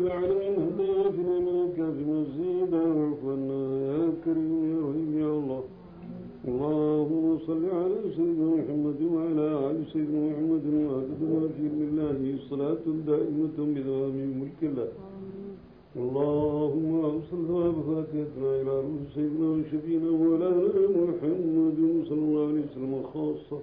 العالمين هدنا وافنا منك في مزيدا وعفونا يا كريم يا رحيم يا الله اللهم صل على سيدنا محمد وعلى آل سيدنا محمد وعدد ما في علم الله صلاة دائمة بدوام ملك الله اللهم أوصل ثواب فاتحتنا إلى روح سيدنا وشفينا مولانا محمد صلى الله عليه وسلم خاصة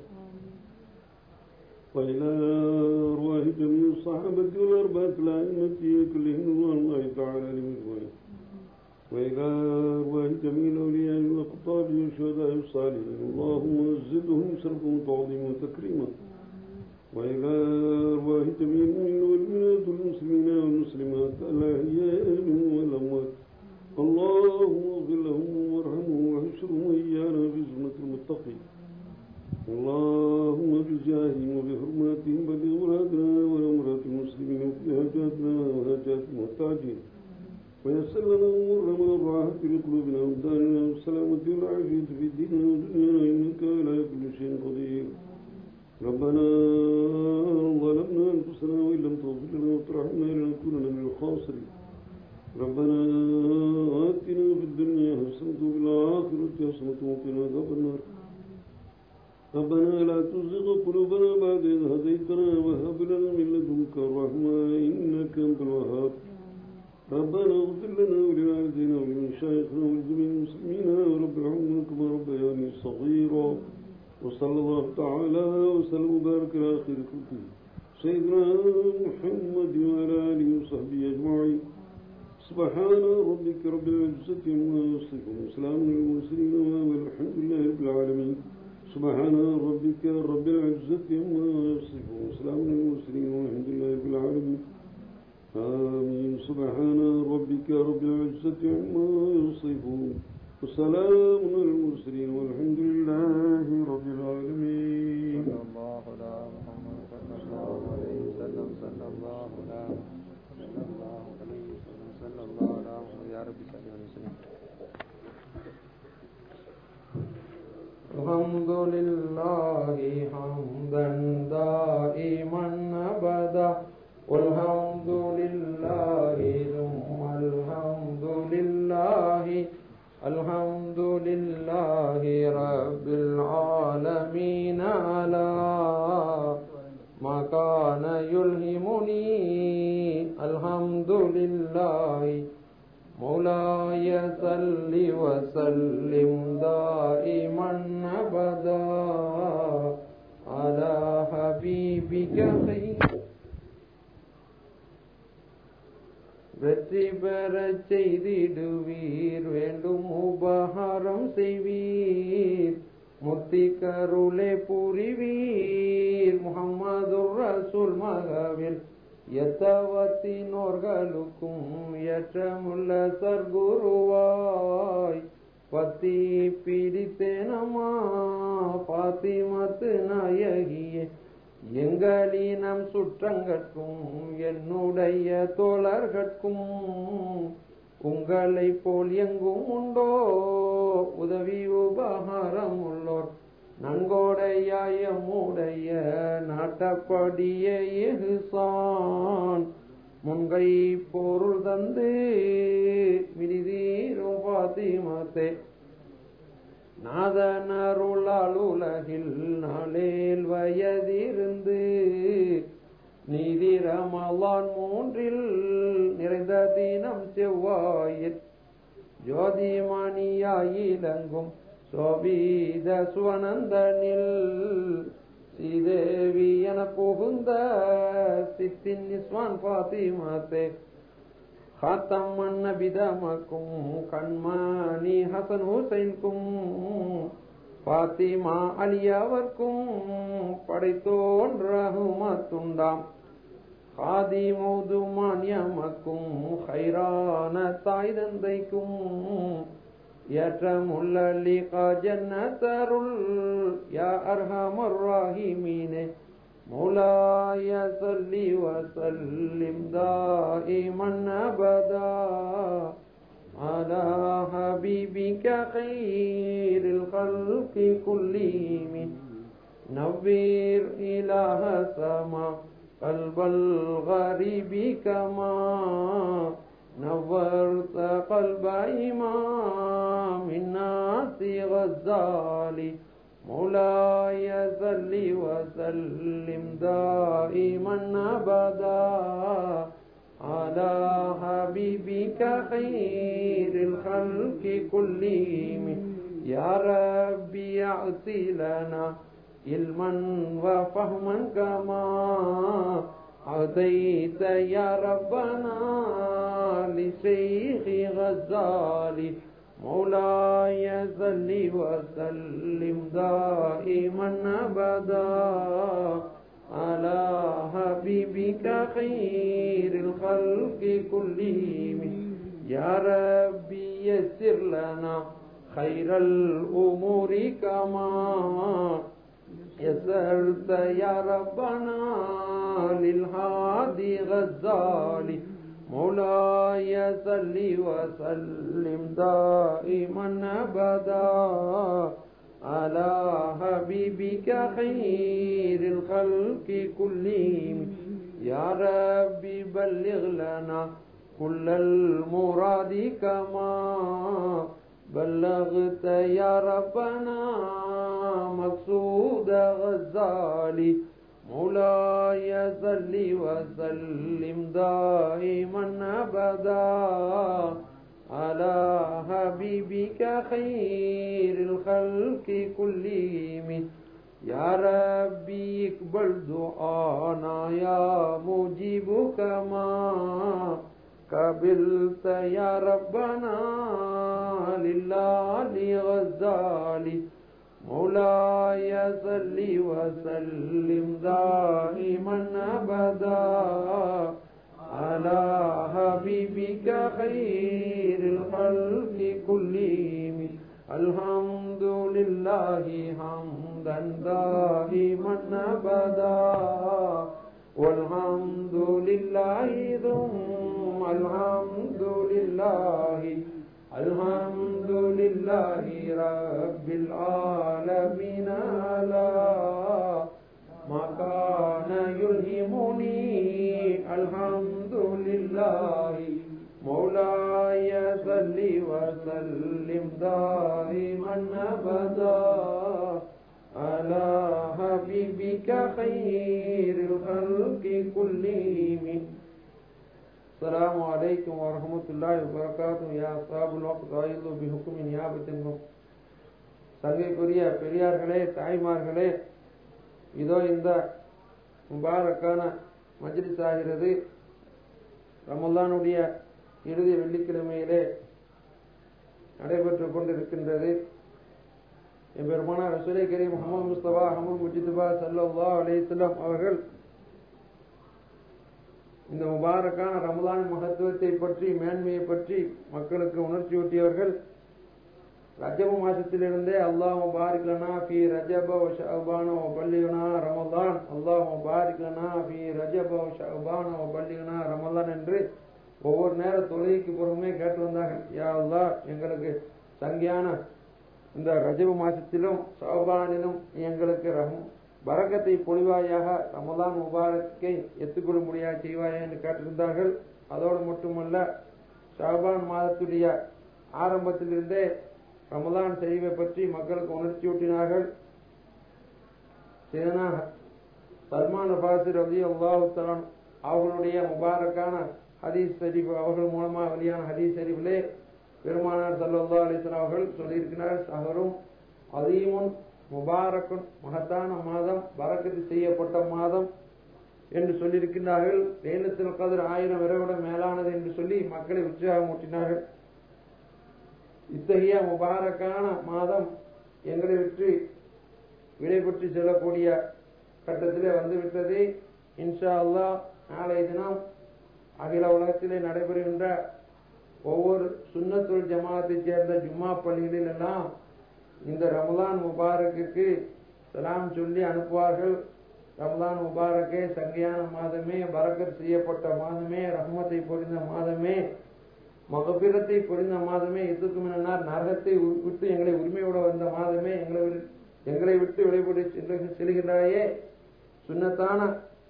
وإلى أرواح جميع الصحابة والأربعة الأئمة كلهم رضوان الله تعالى لمجموعهم وإلى أرواح جميع الأولياء والأقطاب والشهداء الصالحين اللهم زدهم شرفا تعظيما وتكريما وإلى أرواح جميع المؤمنين والمؤمنات والمسلمين والمسلمات الأحياء منهم والأموات اللهم اغفر لهم وارحمهم واحشرهم وإيانا في زمرة المتقين اللهم بجاههم وبحرماتهم بلغ مرادنا وأمرات المسلمين وفي حاجاتنا وحاجات المحتاجين ويسر لنا أمورنا من الراحة لقلوبنا وأبداننا والسلامة والعافية في ديننا ودنيانا إنك على كل شيء قدير ربنا ظلمنا أنفسنا وإن لم تغفر لنا وترحمنا لنكونن من الخاسرين ربنا آتنا في الدنيا حسنة وفي الآخرة حسنة وقنا عذاب النار ربنا لا تزغ قلوبنا بعد إذ هديتنا وهب لنا من لدنك الرحمة إنك أنت الوهاب ربنا اغفر لنا ولوالدينا ولمشايخنا ولجميع المسلمين ورب ارحمنا كما ربياني صغيرا وصلى الله تعالى وسلم وبارك على خير خلقه سيدنا محمد وعلى آله وصحبه أجمعين سبحان ربك رب العزة عما يصفون وسلام على المرسلين والحمد لله رب العالمين سبحان ربك رب العزة عما يصفون وسلام على المرسلين والحمد لله رب العالمين آمين سبحان ربك رب العزة عما يصفون وسلام على المرسلين والحمد لله رب العالمين صلى الله على محمد صلى الله عليه وسلم صلى الله على صلى الله عليه وسلم صلى الله على محمد يا رب صل عليه وسلم الحمد لله حمدا دائما ابدا والحمد لله ثم الحمد لله الحمد لله رب العالمين على ما كان يلهمني الحمد لله مولاي صل وسلم دائما ابدا على حبيبك خير வெற்றி பெறச் செய்திடுவீர் வேண்டும் உபகாரம் செய்வீர் முத்தி கருளே புரிவீர் முகமது ரசூல் மகவில் எத்தவத்தினோர்களுக்கும் ஏற்றமுள்ள சர்க்குருவாய் பத்தி பிடித்தேனமா பாத்திமத்து நாயகியே எங்களினம் சுற்றங்கட்கும் என்னுடைய தோழர்கட்கும் உங்களை போல் எங்கும் உண்டோ உதவி உபகாரம் உள்ளோர் நன்கோடையாயமுடைய நாட்டப்படிய எகுசான் முன்கை பொருள் தந்து விரிதீரும் பாத்திமத்தே நாதனருளால் உலகில் நாளேல் வயதிருந்து நீதி ரமலான் மூன்றில் நிறைந்த தினம் செவ்வாயில் ஜோதிமணியாயிலங்கும் சோபீத சுவனந்தனில் ஸ்ரீதேவி என புகுந்த சித்தின் நிஸ்வான் பாத்திமாத்தே ஹாத்தம் நபிதமக்கும் கண்மணி ஹசன் ஹுசைன்கும் பாத்திமா அலியாவர்க்கும் படைத்தோன் ரகுமத்துண்டாம் காதி மௌதுமான்யமக்கும் ஹைரான தாய் தந்தைக்கும் ஏற்றமுள்ளி ஜன்னத்தருள் யா அர்ஹமர் ராஹிமீனே مولاي صل وسلم دائما ابدا على حبيبك خير الخلق كلهم نوير إله سما قلب الغريب كما نورت قلب إمام الناس غزالي مولاي صل وسلم دائما أبدا على حبيبك خير الخلق كلهم يا ربي أعطي لنا علما وفهما كما أعطيت يا ربنا لشيخ غزالي مولاي صل وسلم دائما أبدا على حبيبك خير الخلق كلهم يا ربي يسر لنا خير الأمور كما يسرت يا ربنا للهادي غزالي مولاي صل وسلم دائما ابدا على حبيبك خير الخلق كلهم يا ربي بلغ لنا كل المراد كما بلغت يا ربنا مقصود غزالي مولاي صل وسلم دائما ابدا على حبيبك خير الخلق كلهم يا ربي اقبل دعانا يا مجيب كما قبلت يا ربنا لله لغزالي مولاي صل وسلم دائما ابدا على حبيبك خير الخلق كلهم الحمد لله حمدا دائما ابدا والحمد لله ثم الحمد لله الحمد لله رب العالمين على ما كان يلهمني الحمد لله مولاي صل وسلم دائما ابدا على حبيبك خير الخلق كلهم السلام عليكم ورحمة الله وبركاته يا أصحاب الوقت غيظ بحكم نيابتكم சங்கைக்குரிய பெரியார்களே தாய்மார்களே இதோ இந்த முபாரக்கான மஜ்லிஸ் ஆகிறது ரமலானுடைய இறுதி வெள்ளிக்கிழமையிலே நடைபெற்றுக் கொண்டிருக்கின்றது என் பெருமானா ரசூலை கரீம் முகமது முஸ்தபா அஹமது முஜிதுபா சல்லா அலிஸ்லாம் அவர்கள் இந்த முபாரக்கான ரமலான் மகத்துவத்தை பற்றி மேன்மையை பற்றி மக்களுக்கு உணர்ச்சியூட்டியவர்கள் ரஜப மாசத்திலிருந்தே அல்லாஹ் முபாரிக் லனா ஃபி ரஜப வ ஷஅபான வ பல்லிகனா ரமலான் அல்லாஹ் முபாரிக் லனா ஃபி ரஜப வ ஷஅபான வ பல்லிகனா ரமலான் என்று ஒவ்வொரு நேர தொழுகைக்கு பொறுமே கேட்டு வந்தார்கள் யா அல்லாஹ் எங்களுக்கு சங்கியான இந்த ரஜப மாசத்திலும் ஷஅபானிலும் எங்களுக்கு ரஹம் பரக்கத்தை பொழிவாயாக ரமலான் முபாரக்கை எத்துக்கொள்ளும்படியாக செய்வாயா என்று கேட்டிருந்தார்கள் அதோடு மட்டுமல்ல ஷாபான் மாதத்துடைய ஆரம்பத்திலிருந்தே ரமலான் செய்வை பற்றி மக்களுக்கு உணர்ச்சியூட்டினார்கள் சேனா சல்மான் அபாசி ரவி அல்லாஹு அவர்களுடைய முபாரக்கான ஹதீஸ் ஷரீப் அவர்கள் மூலமாக வெளியான ஹதீஸ் ஷரீஃபிலே பெருமானார் சல்லா அலிஸ்லாம் அவர்கள் சொல்லியிருக்கிறார் சஹரும் அதீமுன் முபாரக்குன் மகத்தான மாதம் பறக்கத்து செய்யப்பட்ட மாதம் என்று சொல்லியிருக்கிறார்கள் லேலத்தில் கதிர் ஆயிரம் விரைவிட மேலானது என்று சொல்லி மக்களை உற்சாகமூட்டினார்கள் இத்தகைய முபாரக்கான மாதம் எங்களை விட்டு விடைபெற்று செல்லக்கூடிய கட்டத்திலே வந்துவிட்டது இன்ஷா அல்லாஹ் நாளைய தினம் அகில உலகத்திலே நடைபெறுகின்ற ஒவ்வொரு சுன்னத்துல் ஜமாத்தைச் சேர்ந்த ஜும்மா பள்ளிகளில் எல்லாம் இந்த ரமலான் முபாரக்குக்கு சலாம் சொல்லி அனுப்புவார்கள் ரமலான் முபாரக்கே சங்கையான மாதமே பரக்கத் செய்யப்பட்ட மாதமே ரஹ்மத்தை பொழிந்த மாதமே மகபிரத்தை பொழிந்த மாதமே எதுக்கும் என்னார் நரகத்தை விட்டு எங்களை உரிமையோட வந்த மாதமே எங்களை எங்களை விட்டு விடைபடி செல்லுகின்றாயே சுண்ணத்தான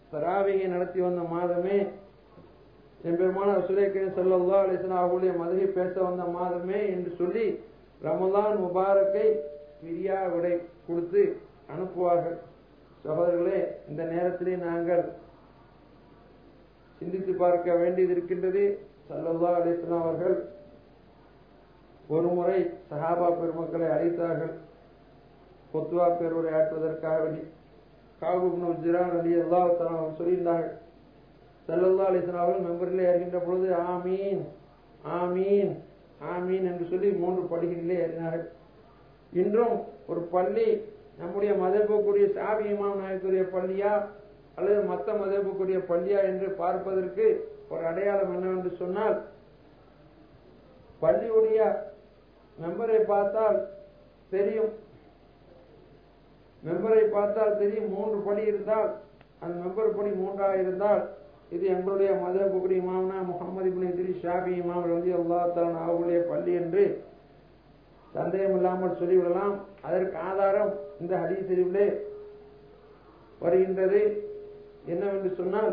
தராவியை நடத்தி வந்த மாதமே எம்பெருமான சுரேக்கன் சல்லல்லா அலிஸ்லாம் அவர்களுடைய மதுரை பேச வந்த மாதமே என்று சொல்லி ரமலான் முபாரக்கை பிரியா விடை கொடுத்து அனுப்புவார்கள் சகோதரர்களே இந்த நேரத்திலே நாங்கள் சிந்தித்து பார்க்க வேண்டியது இருக்கின்றது சல்லல்லா அலிஸ்லாம் அவர்கள் ஒரு முறை சஹாபா பெருமக்களை அழைத்தார்கள் கொத்துவா பேருரை ஆற்றுவதற்காக வேண்டி காபுப்னு ஜிரான் அலி அல்லா சொல்லியிருந்தார்கள் சல்லல்லா அலிஸ்லாம் அவர்கள் மெம்பரிலே ஏறுகின்ற பொழுது ஆமீன் ஆமீன் ஆமீன் என்று சொல்லி மூன்று படிகளிலே ஏறினார்கள் இன்றும் ஒரு பள்ளி நம்முடைய மதப்புக்குரிய சாவி இமாம் நாயக்குரிய பள்ளியா அல்லது மத்த மதப்புக்குரிய பள்ளியா என்று பார்ப்பதற்கு ஒரு அடையாளம் என்னவென்று சொன்னால் பள்ளியுடைய மெம்பரை பார்த்தால் தெரியும் மெம்பரை பார்த்தால் தெரியும் மூன்று படி இருந்தால் அந்த மெம்பர் படி மூன்றாக இருந்தால் இது எங்களுடைய மதப்புக்குரிய இமாம்னா முகமது இப்னு இத்ரிஸ் ஷாபி இமாம் ரதி அல்லா தலன் அவர்களுடைய பள்ளி என்று சந்தேகம் இல்லாமல் சொல்லிவிடலாம் அதற்கு ஆதாரம் இந்த ஹதீஸிலே வருகின்றது என்னவென்று சொன்னால்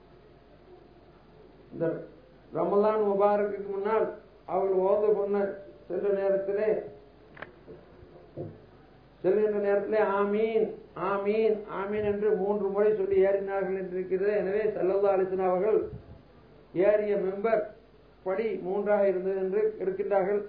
இந்த ரமலான் முபாரக்கு முன்னால் அவர்கள் ஓத பண்ண சென்ற நேரத்திலே செல்கின்ற நேரத்திலே ஆமீன் ஆமீன் ஆமீன் என்று மூன்று முறை சொல்லி ஏறினார்கள் என்று இருக்கிறது எனவே சல்லல்லா அலிசன் அவர்கள் ஏறிய மெம்பர் படி மூன்றாக இருந்தது என்று இருக்கின்றார்கள்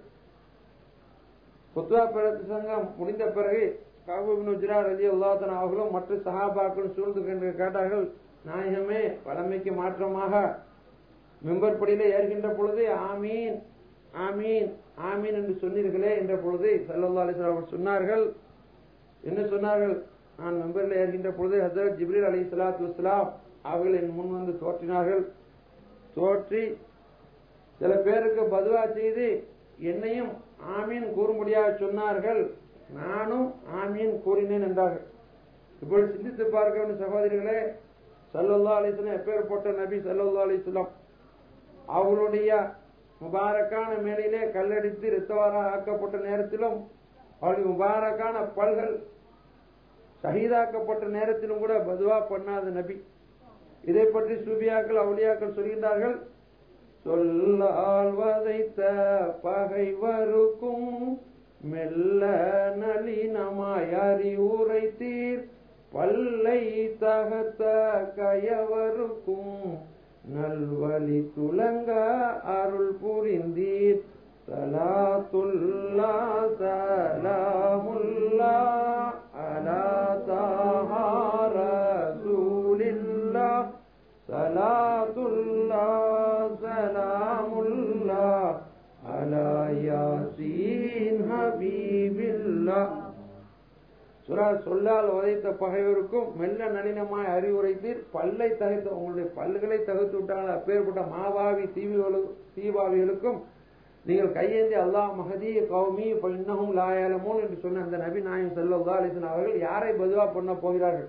குத்வா பிரத்து சங்கம் முடிந்த பிறகு காபூபின் உஜ்ரா ரதி அல்லாத்தன் அவர்களும் மற்ற சஹாபாக்களும் சூழ்ந்து கண்டு கேட்டார்கள் நாயகமே வளமைக்கு மாற்றமாக மெம்பர் படியில ஏறுகின்ற பொழுது ஆமீன் ஆமீன் ஆமீன் என்று சொன்னீர்களே என்ற பொழுது சல்லல்லா அலிஸ்லாம் அவர்கள் சொன்னார்கள் என்ன சொன்னார்கள் நான் மெம்பரில் ஏறுகின்ற பொழுது ஹசரத் ஜிப்ரீல் அலி சலாத்து வஸ்லாம் அவர்கள் என் முன் வந்து தோற்றினார்கள் தோற்றி சில பேருக்கு பதுவா செய்து என்னையும் ஆமீன் கூறும்படியாக சொன்னார்கள் நானும் ஆமீன் கூறினேன் என்றார்கள் இப்பொழுது சிந்தித்து பார்க்க வேண்டிய சகோதரிகளே சல்லல்லா அலிஸ்லாம் எப்பேற்பட்ட நபி சல்லல்லா அலிஸ்லாம் அவர்களுடைய முபாரக்கான மேடையிலே கல்லடித்து இரத்தவாராக ஆக்கப்பட்ட நேரத்திலும் அவருடைய முபாரக்கான பல்கள் ஷஹீதாக்கப்பட்ட நேரத்திலும் கூட பதுவா பண்ணாத நபி இதை பற்றி சூபியாக்கள் அவுளியாக்கள் சொல்கின்றார்கள் சொல்லால் வதைத்த பகைவருக்கும் மெல்ல நளினமாய் அறிவுரை தீர் பல்லை தகத்த கயவருக்கும் நல்வழி துலங்க அருள் புரிந்தீர் சலாத்துல்லா சலாமுல்லா அலா தாஹார சூலில்லா சலாத்துல்லா சலாமுல்லா அலா யாசீன் ஹபீபில்லா சுரா சொல்லால் உதைத்த பகைவருக்கும் மெல்ல நளினமாய் அறிவுரைத்தீர் பல்லை தகைத்த உங்களுடைய பல்லுகளை தகுத்து விட்டால் அப்பேற்பட்ட மாவாவி தீவிகளு தீபாவிகளுக்கும் நீங்கள் கையேந்தி அல்லாஹ் மகதி கௌமி இன்னமும் லாயாலமோன் என்று சொன்ன அந்த நபி நாயம் செல்லா அலிசன் அவர்கள் யாரை பதுவா பண்ண போகிறார்கள்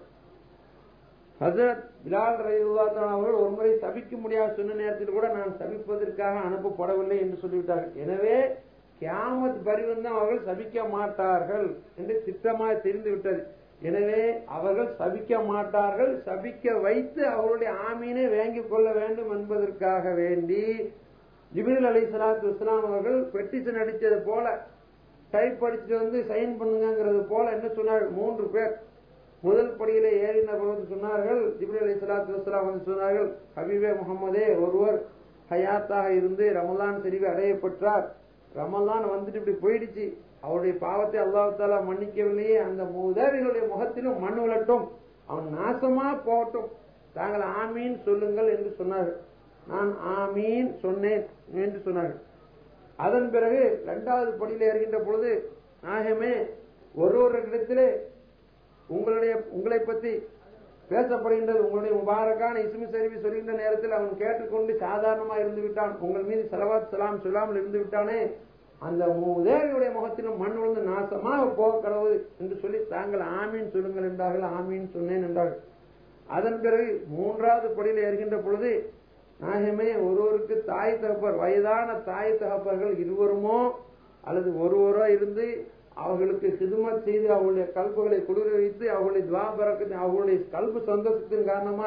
ஹசரத் பிலால் ரயில்லாத்தான் அவர்கள் ஒருமுறை சபிக்க முடியாத சொன்ன நேரத்தில் கூட நான் சபிப்பதற்காக அனுப்பப்படவில்லை என்று சொல்லிவிட்டார்கள் எனவே கியாமத் பரிவந்தம் அவர்கள் சபிக்க மாட்டார்கள் என்று திட்டமாக தெரிந்து விட்டது எனவே அவர்கள் சபிக்க மாட்டார்கள் சபிக்க வைத்து அவருடைய ஆமீனை வாங்கிக் கொள்ள வேண்டும் என்பதற்காக வேண்டி ஜிபிரில் அலி சலாத்து இஸ்லாம் அவர்கள் பெட்டிஷன் அடித்தது போல டைப் அடிச்சுட்டு வந்து சைன் பண்ணுங்கிறது போல என்ன சொன்னார்கள் மூன்று பேர் முதல் படியிலே ஏறின பொழுது சொன்னார்கள் ஜிப்ரி அலி சலாத்து வஸ்லாம் வந்து சொன்னார்கள் ஹபீபே முகமதே ஒருவர் ஹயாத்தாக இருந்து ரமலான் செறிவு அடையப்பட்டார் ரமலான் வந்துட்டு இப்படி போயிடுச்சு அவருடைய பாவத்தை அல்லாஹாலா மன்னிக்கவில்லையே அந்த உதவிகளுடைய முகத்திலும் மண் விளட்டும் அவன் நாசமா போகட்டும் தாங்கள் ஆமீன் சொல்லுங்கள் என்று சொன்னார்கள் நான் ஆமீன் சொன்னேன் என்று சொன்னார்கள் அதன் பிறகு இரண்டாவது படியில் ஏறுகின்ற பொழுது நாயகமே ஒரு ஒரு இடத்திலே உங்களுடைய உங்களை பற்றி பேசப்படுகின்றது உங்களுடைய முபாரக்கான இஸ்மி சரிவி சொல்கின்ற நேரத்தில் அவன் கேட்டுக்கொண்டு சாதாரணமாக இருந்து விட்டான் உங்கள் மீது செலவாத் சலாம் சொல்லாமல் இருந்து விட்டானே அந்த உதவியுடைய முகத்திலும் மண் விழுந்து நாசமாக போக கடவுள் என்று சொல்லி தாங்கள் ஆமீன் சொல்லுங்கள் என்றார்கள் ஆமீன் சொன்னேன் என்றார்கள் அதன் பிறகு மூன்றாவது படியில் ஏறுகின்ற பொழுது நாயகமே ஒருவருக்கு தாய் தகப்பர் வயதான தாய் தகப்பர்கள் இருவருமோ அல்லது ஒருவரோ இருந்து அவர்களுக்கு சிதுமத் செய்து அவர்களுடைய கல்புகளை குளிர வைத்து அவர்களுடைய துவா பறக்கத்தின் அவர்களுடைய கல்பு சந்தோஷத்தின் காரணமா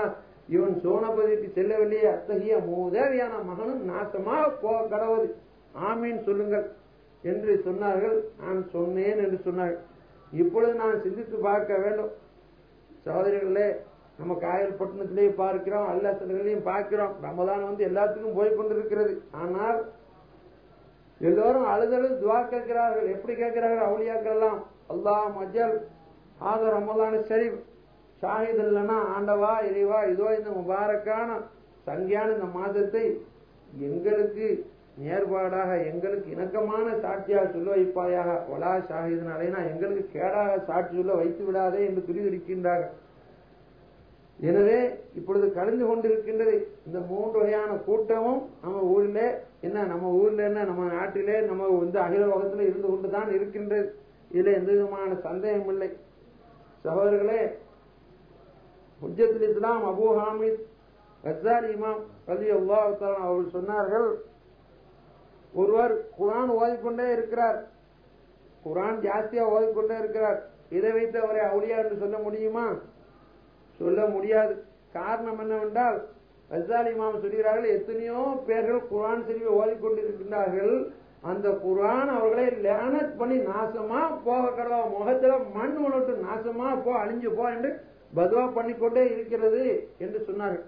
இவன் சோனபதிக்கு செல்லவில்லையே அத்தகைய மூதேவியான மகனும் நாசமா போ கடவுள் ஆமீன் சொல்லுங்கள் என்று சொன்னார்கள் நான் சொன்னேன் என்று சொன்னார்கள் இப்பொழுது நான் சிந்தித்து பார்க்க வேண்டும் சகோதரிகளே நம்ம காயல் பட்டணத்திலேயே பார்க்கிறோம் எல்லா சிலர்களையும் பார்க்கிறோம் ரமதான் வந்து எல்லாத்துக்கும் போய் கொண்டிருக்கிறது ஆனால் எல்லோரும் அழுதழுது துவா கேட்கிறார்கள் எப்படி கேட்கிறார்கள் அவுளியாக்கள் எல்லாம் அல்லாஹ் மஜல் ஆத ரமலான சரி ஷாஹித் இல்லைன்னா ஆண்டவா இறைவா இதோ இந்த முபாரக்கான சங்கியான இந்த மாதத்தை எங்களுக்கு நேர்பாடாக எங்களுக்கு இணக்கமான சாட்சியாக சொல்ல வைப்பாயாக வலா ஷாஹிதன் அலைனா எங்களுக்கு கேடாக சாட்சி சொல்ல வைத்து விடாதே என்று துரிதுரிக்கின்றார்கள் எனவே இப்பொழுது கலந்து கொண்டிருக்கின்றது இந்த மூன்று வகையான கூட்டமும் நம்ம ஊரிலே என்ன நம்ம ஊர்ல என்ன நம்ம நாட்டிலே நம்ம வந்து அகில உலகத்துல இருந்து கொண்டுதான் இருக்கின்றது இதுல எந்த விதமான சந்தேகம் இல்லை சகோதரர்களே ஹுஜத்துல் இஸ்லாம் அபு ஹாமித் கசாரி இமாம் ரலி அல்லாஹ் அவர்கள் சொன்னார்கள் ஒருவர் குரான் ஓதிக்கொண்டே இருக்கிறார் குரான் ஜாஸ்தியா ஓதிக்கொண்டே இருக்கிறார் இதை வைத்து அவரை அவுளியா என்று சொல்ல முடியுமா சொல்ல முடியாது காரணம் என்னவென்றால் ரசாலி இமாம் சொல்கிறார்கள் எத்தனையோ பேர்கள் குரான் செல்வி ஓதிக்கொண்டிருக்கின்றார்கள் அந்த குரான் அவர்களை லேனத் பண்ணி நாசமா போக கடவா முகத்துல மண் உணட்டு நாசமா போ அழிஞ்சு போ என்று பதுவா பண்ணிக்கொண்டே இருக்கிறது என்று சொன்னார்கள்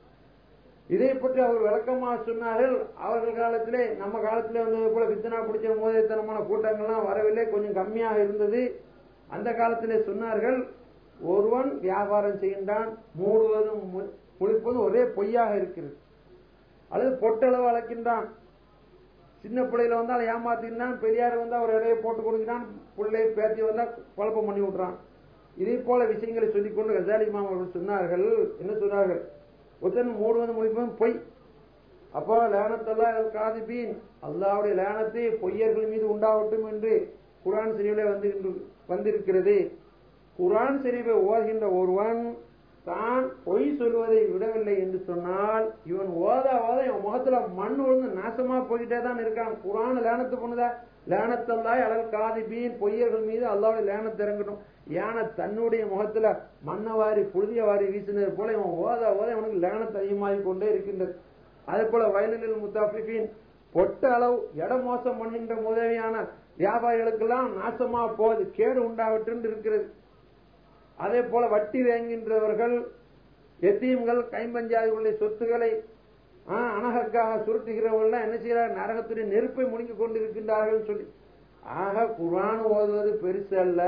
இதை பற்றி அவர் விளக்கமாக சொன்னார்கள் அவர்கள் காலத்திலே நம்ம காலத்திலே வந்தது போல வித்தனா பிடிச்ச மோதித்தனமான கூட்டங்கள்லாம் வரவில்லை கொஞ்சம் கம்மியாக இருந்தது அந்த காலத்திலே சொன்னார்கள் ஒருவன் வியாபாரம் செய்கின்றான் மூடுவதும் மு- முழிப்பதும் ஒரே பொய்யாக இருக்கிறது அல்லது பொட்டளவு அழைக்கின்றான் சின்ன பிள்ளையில வந்தால் ஏமாத்தினான் பெரியார் வந்தா ஒரு இடையை போட்டு கொடுக்கிறான் பிள்ளை பேத்தி வந்தா குழப்பம் பண்ணி விட்றான் இதே போல விஷயங்களை சொல்லிக்கொண்டு கசாலி இமாம் அவர்கள் சொன்னார்கள் என்ன சொன்னார்கள் ஒருத்தன் மூடுவது முடிப்பதும் பொய் அப்போ லேனத்தல்லா காதிபீன் அல்லாவுடைய லேனத்தை பொய்யர்கள் மீது உண்டாகட்டும் என்று குரான் சரிவிலே வந்து வந்திருக்கிறது குரான் சரிவை ஓதுகின்ற ஒருவன் தான் பொய் சொல்வதை விடவில்லை என்று சொன்னால் இவன் ஓத ஓத இவன் முகத்துல மண் விழுந்து நாசமா போயிட்டே தான் இருக்கான் குரான் லேனத்து பண்ணுதா லேனத்தல்லாய் அழல் காதிபீன் பொய்யர்கள் மீது அல்லாவுடைய லேனத்தை இறங்கட்டும் யானை தன்னுடைய முகத்துல மண்ணை வாரி புழுதிய வாரி வீசினது போல இவன் ஓத ஓத இவனுக்கு லேனத்தை அதிகமாகி கொண்டே இருக்கின்றது அதே போல வயலில் முத்தாஃபிஃபின் பொட்ட அளவு இடம் மோசம் பண்ணுகின்ற உதவியான வியாபாரிகளுக்கெல்லாம் நாசமா போகுது கேடு உண்டாகட்டு இருக்கிறது அதே போல வட்டி வாங்குகின்றவர்கள் எத்தீம்கள் கைம்பஞ்சாதிகளுடைய சொத்துக்களை ஆ, அனகக்காக சுருட்டுகிறவர்கள் என்ன செய்கிறார் நரகத்துடைய நெருப்பை முழுங்கி கொண்டிருக்கின்றார்கள் சொல்லி ஆக குர்ஆன் ஓதுவது பெருசு அல்ல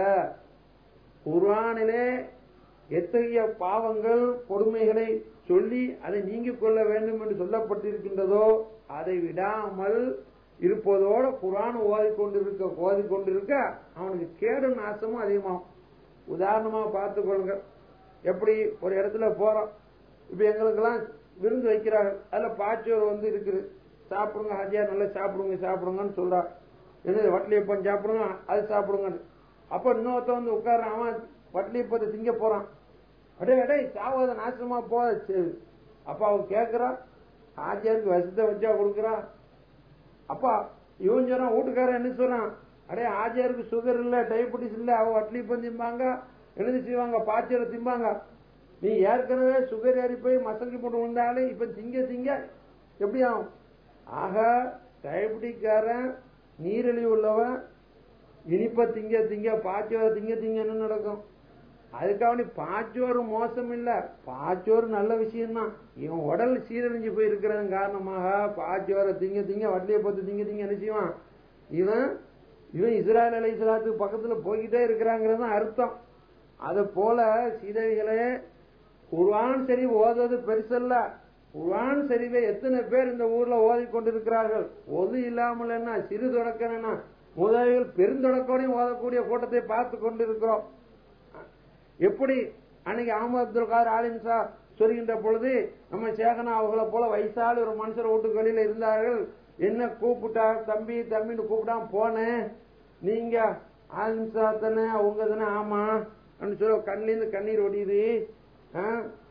குர்ஆனிலே எத்தகைய பாவங்கள் கொடுமைகளை சொல்லி அதை நீங்கிக் கொள்ள வேண்டும் என்று சொல்லப்பட்டிருக்கின்றதோ அதை விடாமல் இருப்பதோட குர்ஆன் ஓதிக்கொண்டிருக்க ஓதிக்கொண்டிருக்க அவனுக்கு கேடு நாசமும் அதிகமாகும் உதாரணமா பார்த்துக் கொள்ளுங்க எப்படி ஒரு இடத்துல போறோம் இப்ப எங்களுக்கெல்லாம் விருந்து வைக்கிறார்கள் அதுல பாச்சோறு வந்து இருக்குது சாப்பிடுங்க ஹஜியா நல்லா சாப்பிடுங்க சாப்பிடுங்கன்னு சொல்றா என்னது வட்டலியப்பம் சாப்பிடுங்க அது சாப்பிடுங்க அப்ப இன்னொருத்த வந்து உட்கார்றான் அவன் வட்டலியப்பத்தை திங்க போறான் அடே அடே சாவாத நாசமா போ சரி. அப்ப அவன் கேட்கிறான் ஆச்சியாருக்கு விஷத்தை வச்சா கொடுக்குறான் அப்பா இவன் சொல்றான் வீட்டுக்காரன் என்ன சொல்றான் அடே ஆச்சியாருக்கு சுகர் இல்ல டயபெட்டிஸ் இல்ல அவ வட்லிப்பம் திம்பாங்க எழுதி செய்வாங்க பாச்சரை திம்பாங்க நீ ஏற்கனவே சுகர் ஏறி போய் மசங்கி போட்டு விழுந்தாலே இப்ப திங்க திங்க எப்படி ஆகும் ஆக டயபெட்டிக்காரன் நீரிழிவு உள்ளவன் இனிப்ப திங்க திங்க பாச்சோரை திங்க திங்க என்ன நடக்கும் அதுக்காக நீ பாச்சோறு மோசம் இல்ல பாச்சோறு நல்ல விஷயம்தான் இவன் உடல் சீரழிஞ்சு போயிருக்கிறதன் காரணமாக பாச்சோரை திங்க திங்க வட்டியை பத்து திங்க திங்க என்ன செய்வான் இவன் இவன் இஸ்ராயல் அலை இஸ்லாத்துக்கு பக்கத்துல போய்கிட்டே இருக்கிறாங்கிறது தான் அர்த்தம் அது போல சீதவிகளே குர்ஆன் சரி ஓதுவது பெருசல்ல குர்ஆன் சரிவை எத்தனை பேர் இந்த ஊர்ல ஓதி கொண்டிருக்கிறார்கள் ஒது இல்லாமல் என்ன சிறு தொடக்கம் என்ன முதலில் பெருந்தொடக்கோடையும் ஓதக்கூடிய கூட்டத்தை பார்த்து கொண்டிருக்கிறோம் எப்படி அன்னைக்கு அகமது அப்துல் கார் ஆலிம் சார் சொல்கின்ற பொழுது நம்ம சேகனா அவங்கள போல வயசால ஒரு மனுஷர் வீட்டுக்கு வெளியில இருந்தார்கள் என்ன கூப்பிட்டா தம்பி தம்பின்னு கூப்பிடாம போனேன் நீங்க ஆலிம் சார் தானே அவங்க தானே ஆமா அப்படின்னு சொல்ல கண்ணிலேருந்து கண்ணீர் ஒடியுது ஆ?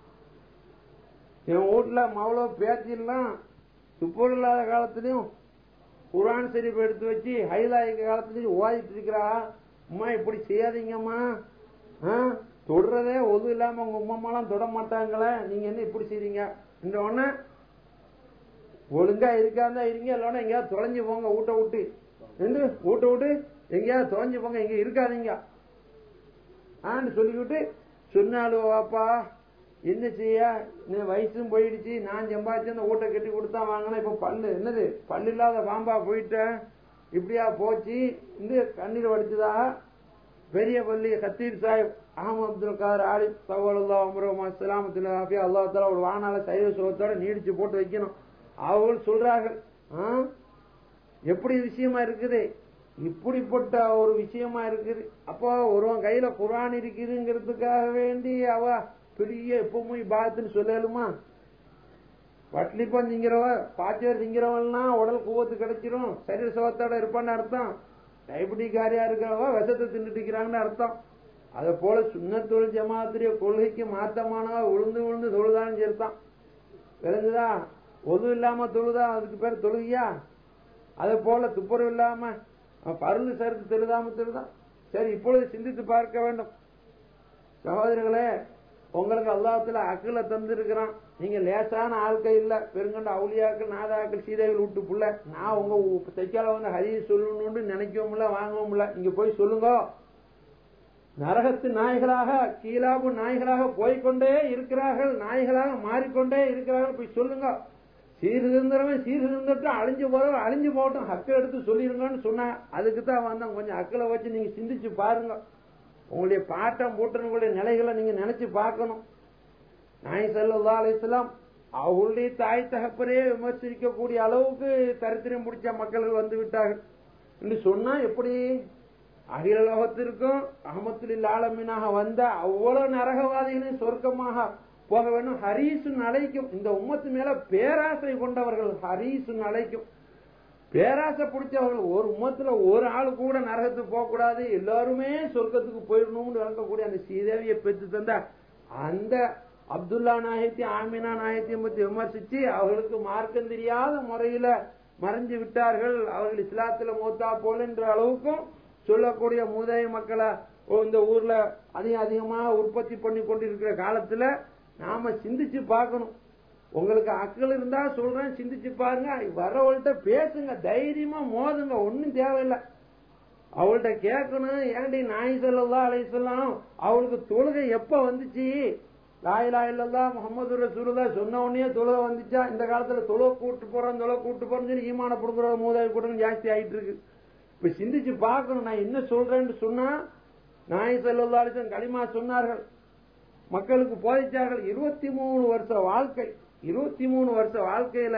என் வீட்டுல மவ்வளோ பேச்சில்லாம் துப்புர் இல்லாத காலத்திலையும் குரான் ஷெரீப் எடுத்து வச்சு ஹைலாய்க்க காலத்துலயும் ஓதிட்டு இருக்கிறா அம்மா இப்படி செய்யாதீங்கம்மா ஆ? தொடுறதே ஒது இல்லாம உங்க உமாமெல்லாம் தொட மாட்டாங்களே நீங்க என்ன இப்படி செய்றீங்க இந்த உடனே ஒழுங்கா இருக்காந்தா இருங்க இல்லைன்னா எங்கேயாவது தொலைஞ்சு போங்க ஊட்ட விட்டு என்று ஊட்ட விட்டு எங்கேயாவது தொலைஞ்சு போங்க இங்க இருக்காதீங்க ஆன்னு சொல்லிவிட்டு சொன்னாலும் வாப்பா என்ன செய்ய நீ வயசும் போயிடுச்சு நான் சம்பாதிச்சு அந்த ஊட்ட கட்டி கொடுத்தா வாங்கினா இப்ப பல்லு என்னது பல்லு இல்லாத பாம்பா போயிட்டேன் இப்படியா போச்சு இந்த கண்ணீர் வடிச்சதா பெரிய பள்ளி கத்தீர் சாஹிப் அஹமது அப்துல் காதர் ஆலிப் சவாலுல்லா அமரோமா சலாமத்துல ஆஃபியா அல்லா தாலா ஒரு வானால சைவ சுலத்தோட நீடிச்சு போட்டு வைக்கணும் அவர்கள் சொல்றார்கள் ஆ? எப்படி விஷயமா இருக்குது இப்படிப்பட்ட ஒரு விஷயமா இருக்குது அப்போ ஒருவன் கையில குரான் இருக்குதுங்கிறதுக்காக வேண்டி அவ பெரிய எப்பவுமே பாத்துன்னு சொல்லலுமா வட்லிப்பம் திங்கிறவ பாச்சவர் திங்கிறவன்னா உடல் குவத்து கிடைச்சிரும் சரீர சுகத்தோட இருப்பான்னு அர்த்தம் டைபடிக்காரியா இருக்கிறவ விஷத்தை தின்னுட்டு இருக்கிறாங்கன்னு அர்த்தம் அதை போல சுண்ணத்தொழில் ஜமாத்துடைய கொள்கைக்கு மாத்தமானவ உளுந்து உளுந்து தொழுதான்னு சேர்த்தான் விளங்குதா ஒது இல்லாம தொழுதா அதுக்கு பேர் தொழுகியா அதே போல துப்புரவு இல்லாம பருந்து சருத்து தொழுதாம தொழுதான் சரி இப்பொழுது சிந்தித்து பார்க்க வேண்டும் சகோதரர்களே உங்களுக்கு அல்லாஹத்துல அக்கில தந்திருக்கிறான் நீங்க லேசான ஆட்கள் இல்ல பெருங்கண்ட அவுளியாக்கள் நாதாக்கள் சீதைகள் விட்டு புள்ள நான் உங்க உ- தைக்கால வந்து ஹரியை சொல்லணும்னு நினைக்கவும் இல்ல வாங்கவும் இல்ல இங்க போய் சொல்லுங்க நரகத்து நாய்களாக கீழாபு நாய்களாக போய்க்கொண்டே இருக்கிறார்கள் நாய்களாக மாறிக்கொண்டே இருக்கிறார்கள் போய் சொல்லுங்க சீர்திருந்தவன் சீர்திருந்துட்டு அழிஞ்சு போறவன் அழிஞ்சு போகட்டும் ஹக்கை எடுத்து சொல்லிருங்கன்னு சொன்னா அதுக்கு தான் வந்தேன் கொஞ்சம் அக்களை வச்சு நீங்க சிந்திச்சு பாருங்க உங்களுடைய பாட்டம் பூட்டனுடைய நிலைகளை நீங்க நினைச்சு பார்க்கணும் நாய் சல்லா அலிஸ்லாம் அவருடைய தாய் தகப்பரே விமர்சிக்கக்கூடிய அளவுக்கு தரித்திரம் பிடிச்ச மக்கள் வந்து விட்டார்கள் என்று சொன்னா எப்படி அகில லோகத்திற்கும் அகமத்துலில் ஆலமீனாக வந்த அவ்வளவு நரகவாதிகளும் சொர்க்கமாக போக வேண்டும் ஹரீசுன் அழைக்கும் இந்த உம்மத்து மேல பேராசை கொண்டவர்கள் ஹரீசுன் அழைக்கும் பேராசை பிடிச்சவர்கள் ஒரு உம்மத்துல ஒரு ஆள் கூட நரகத்துக்கு போக கூடாது எல்லாருமே சொர்க்கத்துக்கு போயிடணும்னு விளங்கக்கூடிய அந்த சீதேவியை பெற்று தந்த அந்த அப்துல்லா நாயத்தி ஆமினா நாயத்தியை பத்தி விமர்சிச்சு அவர்களுக்கு மார்க்கம் தெரியாத முறையில மறைஞ்சு விட்டார்கள் அவர்கள் இஸ்லாத்துல மூத்தா போலன்ற அளவுக்கும் சொல்லக்கூடிய மூதாய மக்களை ஓ, இந்த ஊர்ல அதிகம் அதிகமா உற்பத்தி பண்ணி கொண்டிருக்கிற காலத்துல நாம சிந்திச்சு பார்க்கணும் உங்களுக்கு அக்கள் இருந்தா சொல்றேன் சிந்திச்சு பாருங்க வரவள்கிட்ட பேசுங்க தைரியமா மோதுங்க ஒன்னும் தேவையில்லை அவள்கிட்ட கேட்கணும் ஏன்டி நாய் சொல்லலாம் அலை சொல்லலாம் அவளுக்கு தொழுகை எப்ப வந்துச்சு லாயிலா இல்லல்லா முகமது ரசூலுல்லா சொன்ன உடனே தொழுகை வந்துச்சா இந்த காலத்துல தொழுகை கூட்டு போறோம் தொழுகை கூட்டு போறோம்னு சொல்லி ஈமான கொடுக்குற மூதாய் கூட்டம் ஜாஸ்தி ஆயிட்டு இருக்கு இப்ப சிந்திச்சு பார்க்கணும் நான் என்ன சொல்றேன்னு சொன்னா நாய் செல்லல்லா அலிசன் களிமா சொன்னார்கள் மக்களுக்கு போதிச்சார்கள் இருபத்தி மூணு வருஷ வாழ்க்கை இருபத்தி மூணு வருஷ வாழ்க்கையில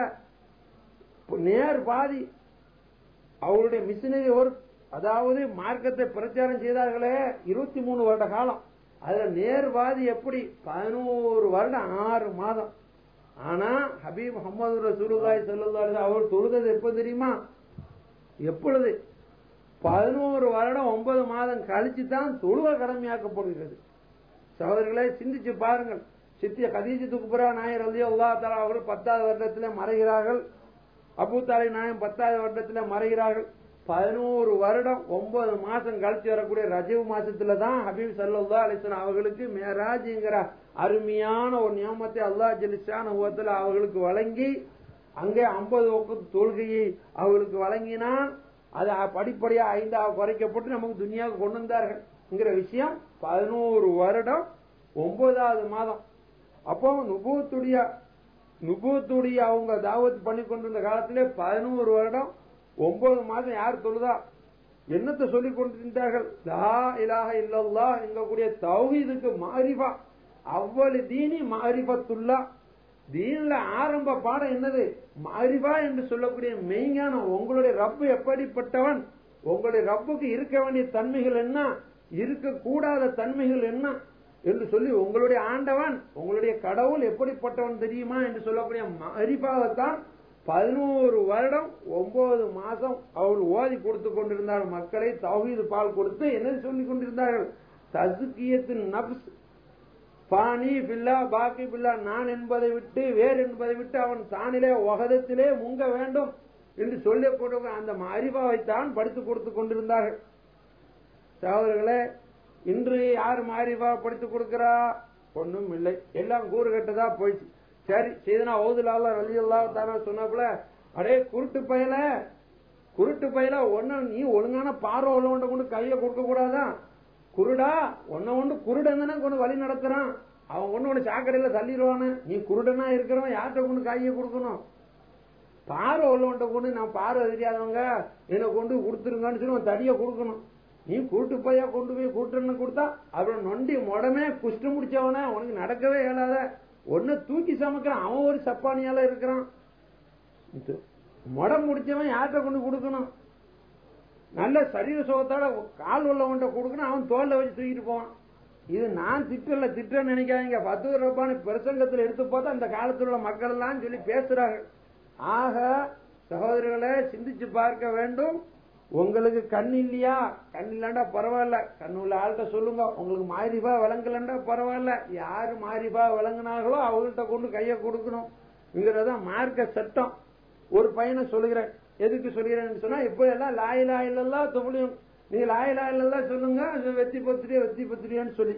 நேர் பாதி அவருடைய மிஷினரி ஒர்க் அதாவது மார்க்கத்தை பிரச்சாரம் செய்தார்களே இருபத்தி மூணு வருட காலம் அதுல நேர்வாதி எப்படி பதினோரு வருடம் ஆறு மாதம் ஆனா ஹபீப் முகமது ரசூலுல்லாஹி ஸல்லல்லாஹு அலைஹி அவர் தொழுதது எப்ப தெரியுமா எப்பொழுது பதினோரு வருடம் ஒன்பது மாதம் கழிச்சு தான் தொழுவ கடமையாக்கப்படுகிறது சகோதரர்களே சிந்திச்சு பாருங்கள் சித்திய கதீஜி துக்குபுரா நாயர் அலி அல்லா தாலா அவர்கள் பத்தாவது வருடத்திலே மறைகிறார்கள் அபு தாலி நாயம் பத்தாவது வருடத்திலே மறைகிறார்கள் பதினோரு வருடம் ஒன்பது மாசம் கழிச்சு வரக்கூடிய ரஜவ் மாசத்துல தான் ஹபீப் சல்லா அலிஸ்லாம் அவர்களுக்கு மேராஜ்ங்கிற அருமையான ஒரு நியமத்தை அல்லாஹ் ஜலிஷான உவத்துல அவர்களுக்கு வழங்கி அங்கே ஐம்பது வகுப்பு தொழுகையை அவர்களுக்கு வழங்கினான் அது படிப்படியா ஐந்தாக குறைக்கப்பட்டு நமக்கு துனியாவுக்கு கொண்டு வந்தார்கள்ங்கிற விஷயம் பதினோரு வருடம் ஒன்பதாவது மாதம் அப்போ நுபூத்துடைய நுபூத்துடைய அவங்க தாவத் பண்ணி கொண்டிருந்த காலத்திலே பதினோரு வருடம் ஒன்பது மாதம் யார் தொழுதா என்னத்தை சொல்லிக் கொண்டிருந்தார்கள் லா இலாஹ இல்லல்லா எங்கக்கூடிய தௌஹீதுக்கு மாரிஃபா அவ்வளவு தீனி மாரிஃபத்துல்லா தீன்ல ஆரம்ப பாடம் என்னது மாரிஃபா என்று சொல்லக்கூடிய மெய்ஞானம் உங்களுடைய ரப்பு எப்படிப்பட்டவன் உங்களுடைய ரப்புக்கு இருக்க வேண்டிய தன்மைகள் என்ன இருக்கக்கூடாத தன்மைகள் என்ன என்று சொல்லி உங்களுடைய ஆண்டவன் உங்களுடைய கடவுள் எப்படிப்பட்டவன் தெரியுமா என்று சொல்லக்கூடிய மரிபாகத்தான் பதினோரு வருடம் ஒன்பது மாசம் அவள் ஓதி கொடுத்து கொண்டிருந்தார் மக்களை தௌஹீது பால் கொடுத்து என்ன சொல்லிக் கொண்டிருந்தார்கள் தசுக்கியத்தின் நப்ஸ் பானி பில்லா பாக்கி பில்லா நான் என்பதை விட்டு வேறு என்பதை விட்டு அவன் தானிலே உகதத்திலே முங்க வேண்டும் என்று சொல்லிக் கொண்டு அந்த அறிவாவைத்தான் படித்து கொடுத்து கொண்டிருந்தார்கள் சகோதரர்களே இன்று யார் மாரிபா படித்து கொடுக்கிறா ஒண்ணும் இல்லை எல்லாம் கூறு கட்டதா போயிடுச்சு சரி செய்தனா ஓதுலால ரலியல்லா தாரா சொன்னாப்புல அடே குருட்டு பயல குருட்டு பயல ஒன்னு நீ ஒழுங்கான பார்வை உள்ளவன்ட்ட கொண்டு கையை கொடுக்க கூடாதான் குருடா ஒன்ன ஒன்று குருடன் தானே கொண்டு வழி நடத்துறான் அவன் ஒண்ணு ஒண்ணு சாக்கடையில தள்ளிடுவானு நீ குருடனா இருக்கிறவன் யார்கிட்ட கொண்டு கையை கொடுக்கணும் பார்வை உள்ளவன்ட்ட கொண்டு நான் பார்வை தெரியாதவங்க என்னை கொண்டு கொடுத்துருங்கன்னு சொல்லி அவன் தடியை கொடுக்கணும் நீ கூட்டு பையா கொண்டு போய் கூட்டுன்னு கொடுத்தா அப்புறம் நொண்டி முடமே குஷ்டு முடிச்சவன உனக்கு நடக்கவே இயலாத ஒன்னு தூக்கி சமைக்கிறான் அவன் ஒரு சப்பானியால இருக்கிறான் இது முடம் முடிச்சவன் யார்கிட்ட கொண்டு கொடுக்கணும் நல்ல சரீர சுகத்தோட கால் உள்ளவன்ட்ட கொடுக்கணும் அவன் தோல்ல வச்சு தூக்கிட்டு போவான் இது நான் திட்டல திட்டன்னு நினைக்காதீங்க பத்து ரூபான்னு பிரசங்கத்தில் எடுத்து பார்த்தா அந்த காலத்தில் உள்ள மக்கள் எல்லாம் சொல்லி பேசுறாங்க ஆக சகோதரர்களை சிந்திச்சு பார்க்க வேண்டும் உங்களுக்கு கண் இல்லையா கண் இல்லாண்டா பரவாயில்ல கண் உள்ள ஆள்கிட்ட சொல்லுங்க உங்களுக்கு மாரிபா விளங்கலண்டா பரவாயில்ல யாரு மாரிபா விளங்குனாங்களோ அவங்கள்ட்ட கொண்டு கையை கொடுக்கணும்ங்கிறதான் மார்க்க சட்டம் ஒரு பையனை சொல்லுகிறேன் எதுக்கு சொல்கிறேன்னு சொன்னா இப்ப எல்லாம் லாயிலா இல்லல்லா தொழிலும் நீங்க லாயிலா இல்லல்லா சொல்லுங்க அது வெத்தி பத்திரியா வெத்தி பத்திரியான்னு சொல்லி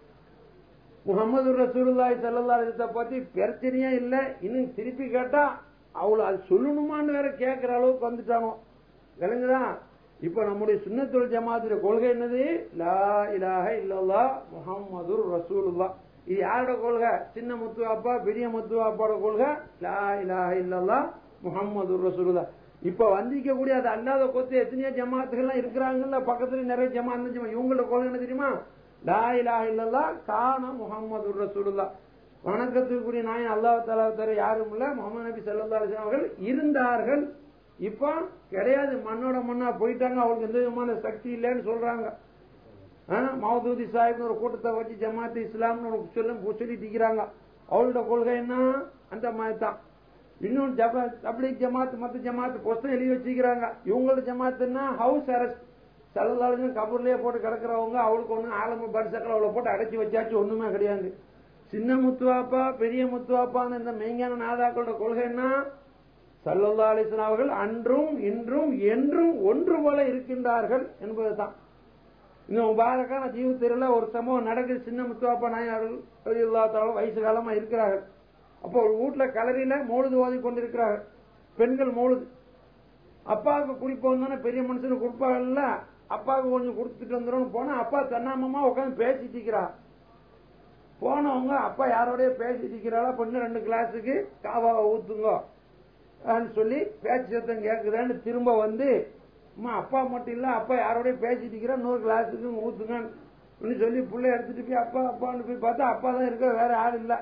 முகமது ரசூலுல்லாஹி ஸல்லல்லாஹு அலைஹி வஸல்லம் பத்தி பிரச்சனையே இல்ல இன்னும் திருப்பி கேட்டா அவளை அது சொல்லணுமான்னு வேற கேட்கிற அளவுக்கு வந்துட்டானோ விளங்குதா இப்ப நம்முடைய சுண்ணத்துல் ஜமாத்துடைய கொள்கை என்னது லா இலாஹ இல்லல்லா முஹம்மது ரசூலுல்லா இது யாரோட கொள்கை சின்ன முத்து அப்பா பெரிய முத்து அப்பாவோட கொள்கை லா இலாஹ இல்லல்லா முஹம்மது ரசூலுல்லா இப்ப வந்திக்கக்கூடிய அது அல்லாத கொத்து எத்தனையோ ஜமாத்துகள்லாம் இருக்கிறாங்கல்ல பக்கத்துல நிறைய ஜமா அந்த ஜமா இவங்களோட கொள்கை என்ன தெரியுமா லா இலாஹ இல்லல்லா கான முஹம்மது ரசூலுல்லா வணக்கத்துக்குரிய நாயன் அல்லாஹ் தாலா தர யாரும் இல்ல முகமது நபி சல்லா அலிஸ்லாம் அவர்கள் இருந்தார்கள் இப்ப கிடையாது மண்ணோட மண்ணா போயிட்டாங்க அவங்களுக்கு எந்த விதமான சக்தி இல்லைன்னு சொல்றாங்க மஹதூதி சாஹிப்னு ஒரு கூட்டத்தை வச்சு ஜமாத் இஸ்லாம்னு ஒரு சொல்லும் சொல்லிட்டு இருக்கிறாங்க அவளோட கொள்கை என்ன அந்த மாதிரி தான் இன்னொன்று ஜப தப்லீக் ஜமாத் மத்த ஜமாத் புஸ்தகம் எழுதி வச்சுக்கிறாங்க இவங்களோட ஜமாத்துன்னா ஹவுஸ் அரெஸ்ட் சல்லல்லாலும் கபூர்லயே போட்டு கிடக்குறவங்க அவளுக்கு ஒண்ணு ஆலம பரிசக்கள் அவளை போட்டு அடைச்சி வச்சாச்சு ஒண்ணுமே கிடையாது சின்ன முத்துவாப்பா பெரிய முத்துவாப்பான்னு இந்த மெய்ஞான நாதாக்களோட கொள்கை என்ன சல்லல்லா அலிஸ்லாம் அவர்கள் அன்றும் இன்றும் என்றும் ஒன்று போல இருக்கின்றார்கள் என்பதுதான் இந்த முபாரக்கான ஜீவத்திரில ஒரு சம்பவம் நடக்குது சின்ன முத்துவாப்பா நாயர்கள் இல்லாத்தாலும் வயசு காலமா இருக்கிறார்கள் அப்போ ஒரு வீட்டுல கலரியில மோழுது ஓதி கொண்டிருக்கிறார்கள் பெண்கள் மோழுது அப்பாவுக்கு குடிப்போம் தானே பெரிய மனுஷனுக்கு கொடுப்பாங்கல்ல அப்பாவுக்கு கொஞ்சம் கொடுத்துட்டு வந்துடும் போனா அப்பா தன்னாமமா உட்காந்து பேசிட்டு இருக்கிறா போனவங்க அப்பா யாரோடய பேசிட்டு இருக்கிறாளா பொண்ணு ரெண்டு கிளாஸுக்கு காவாவை ஊத்துங்க சொல்லி பேச்சு சத்தம் கேட்குதான்னு திரும்ப வந்து அம்மா அப்பா மட்டும் இல்ல அப்பா யாரோடய பேசிட்டு இருக்கிறா நூறு கிளாஸுக்கு ஊத்துங்கன்னு சொல்லி புள்ள எடுத்துட்டு போய் அப்பா அப்பான்னு போய் பார்த்தா அப்பா தான் இருக்க வேற ஆள் இல்ல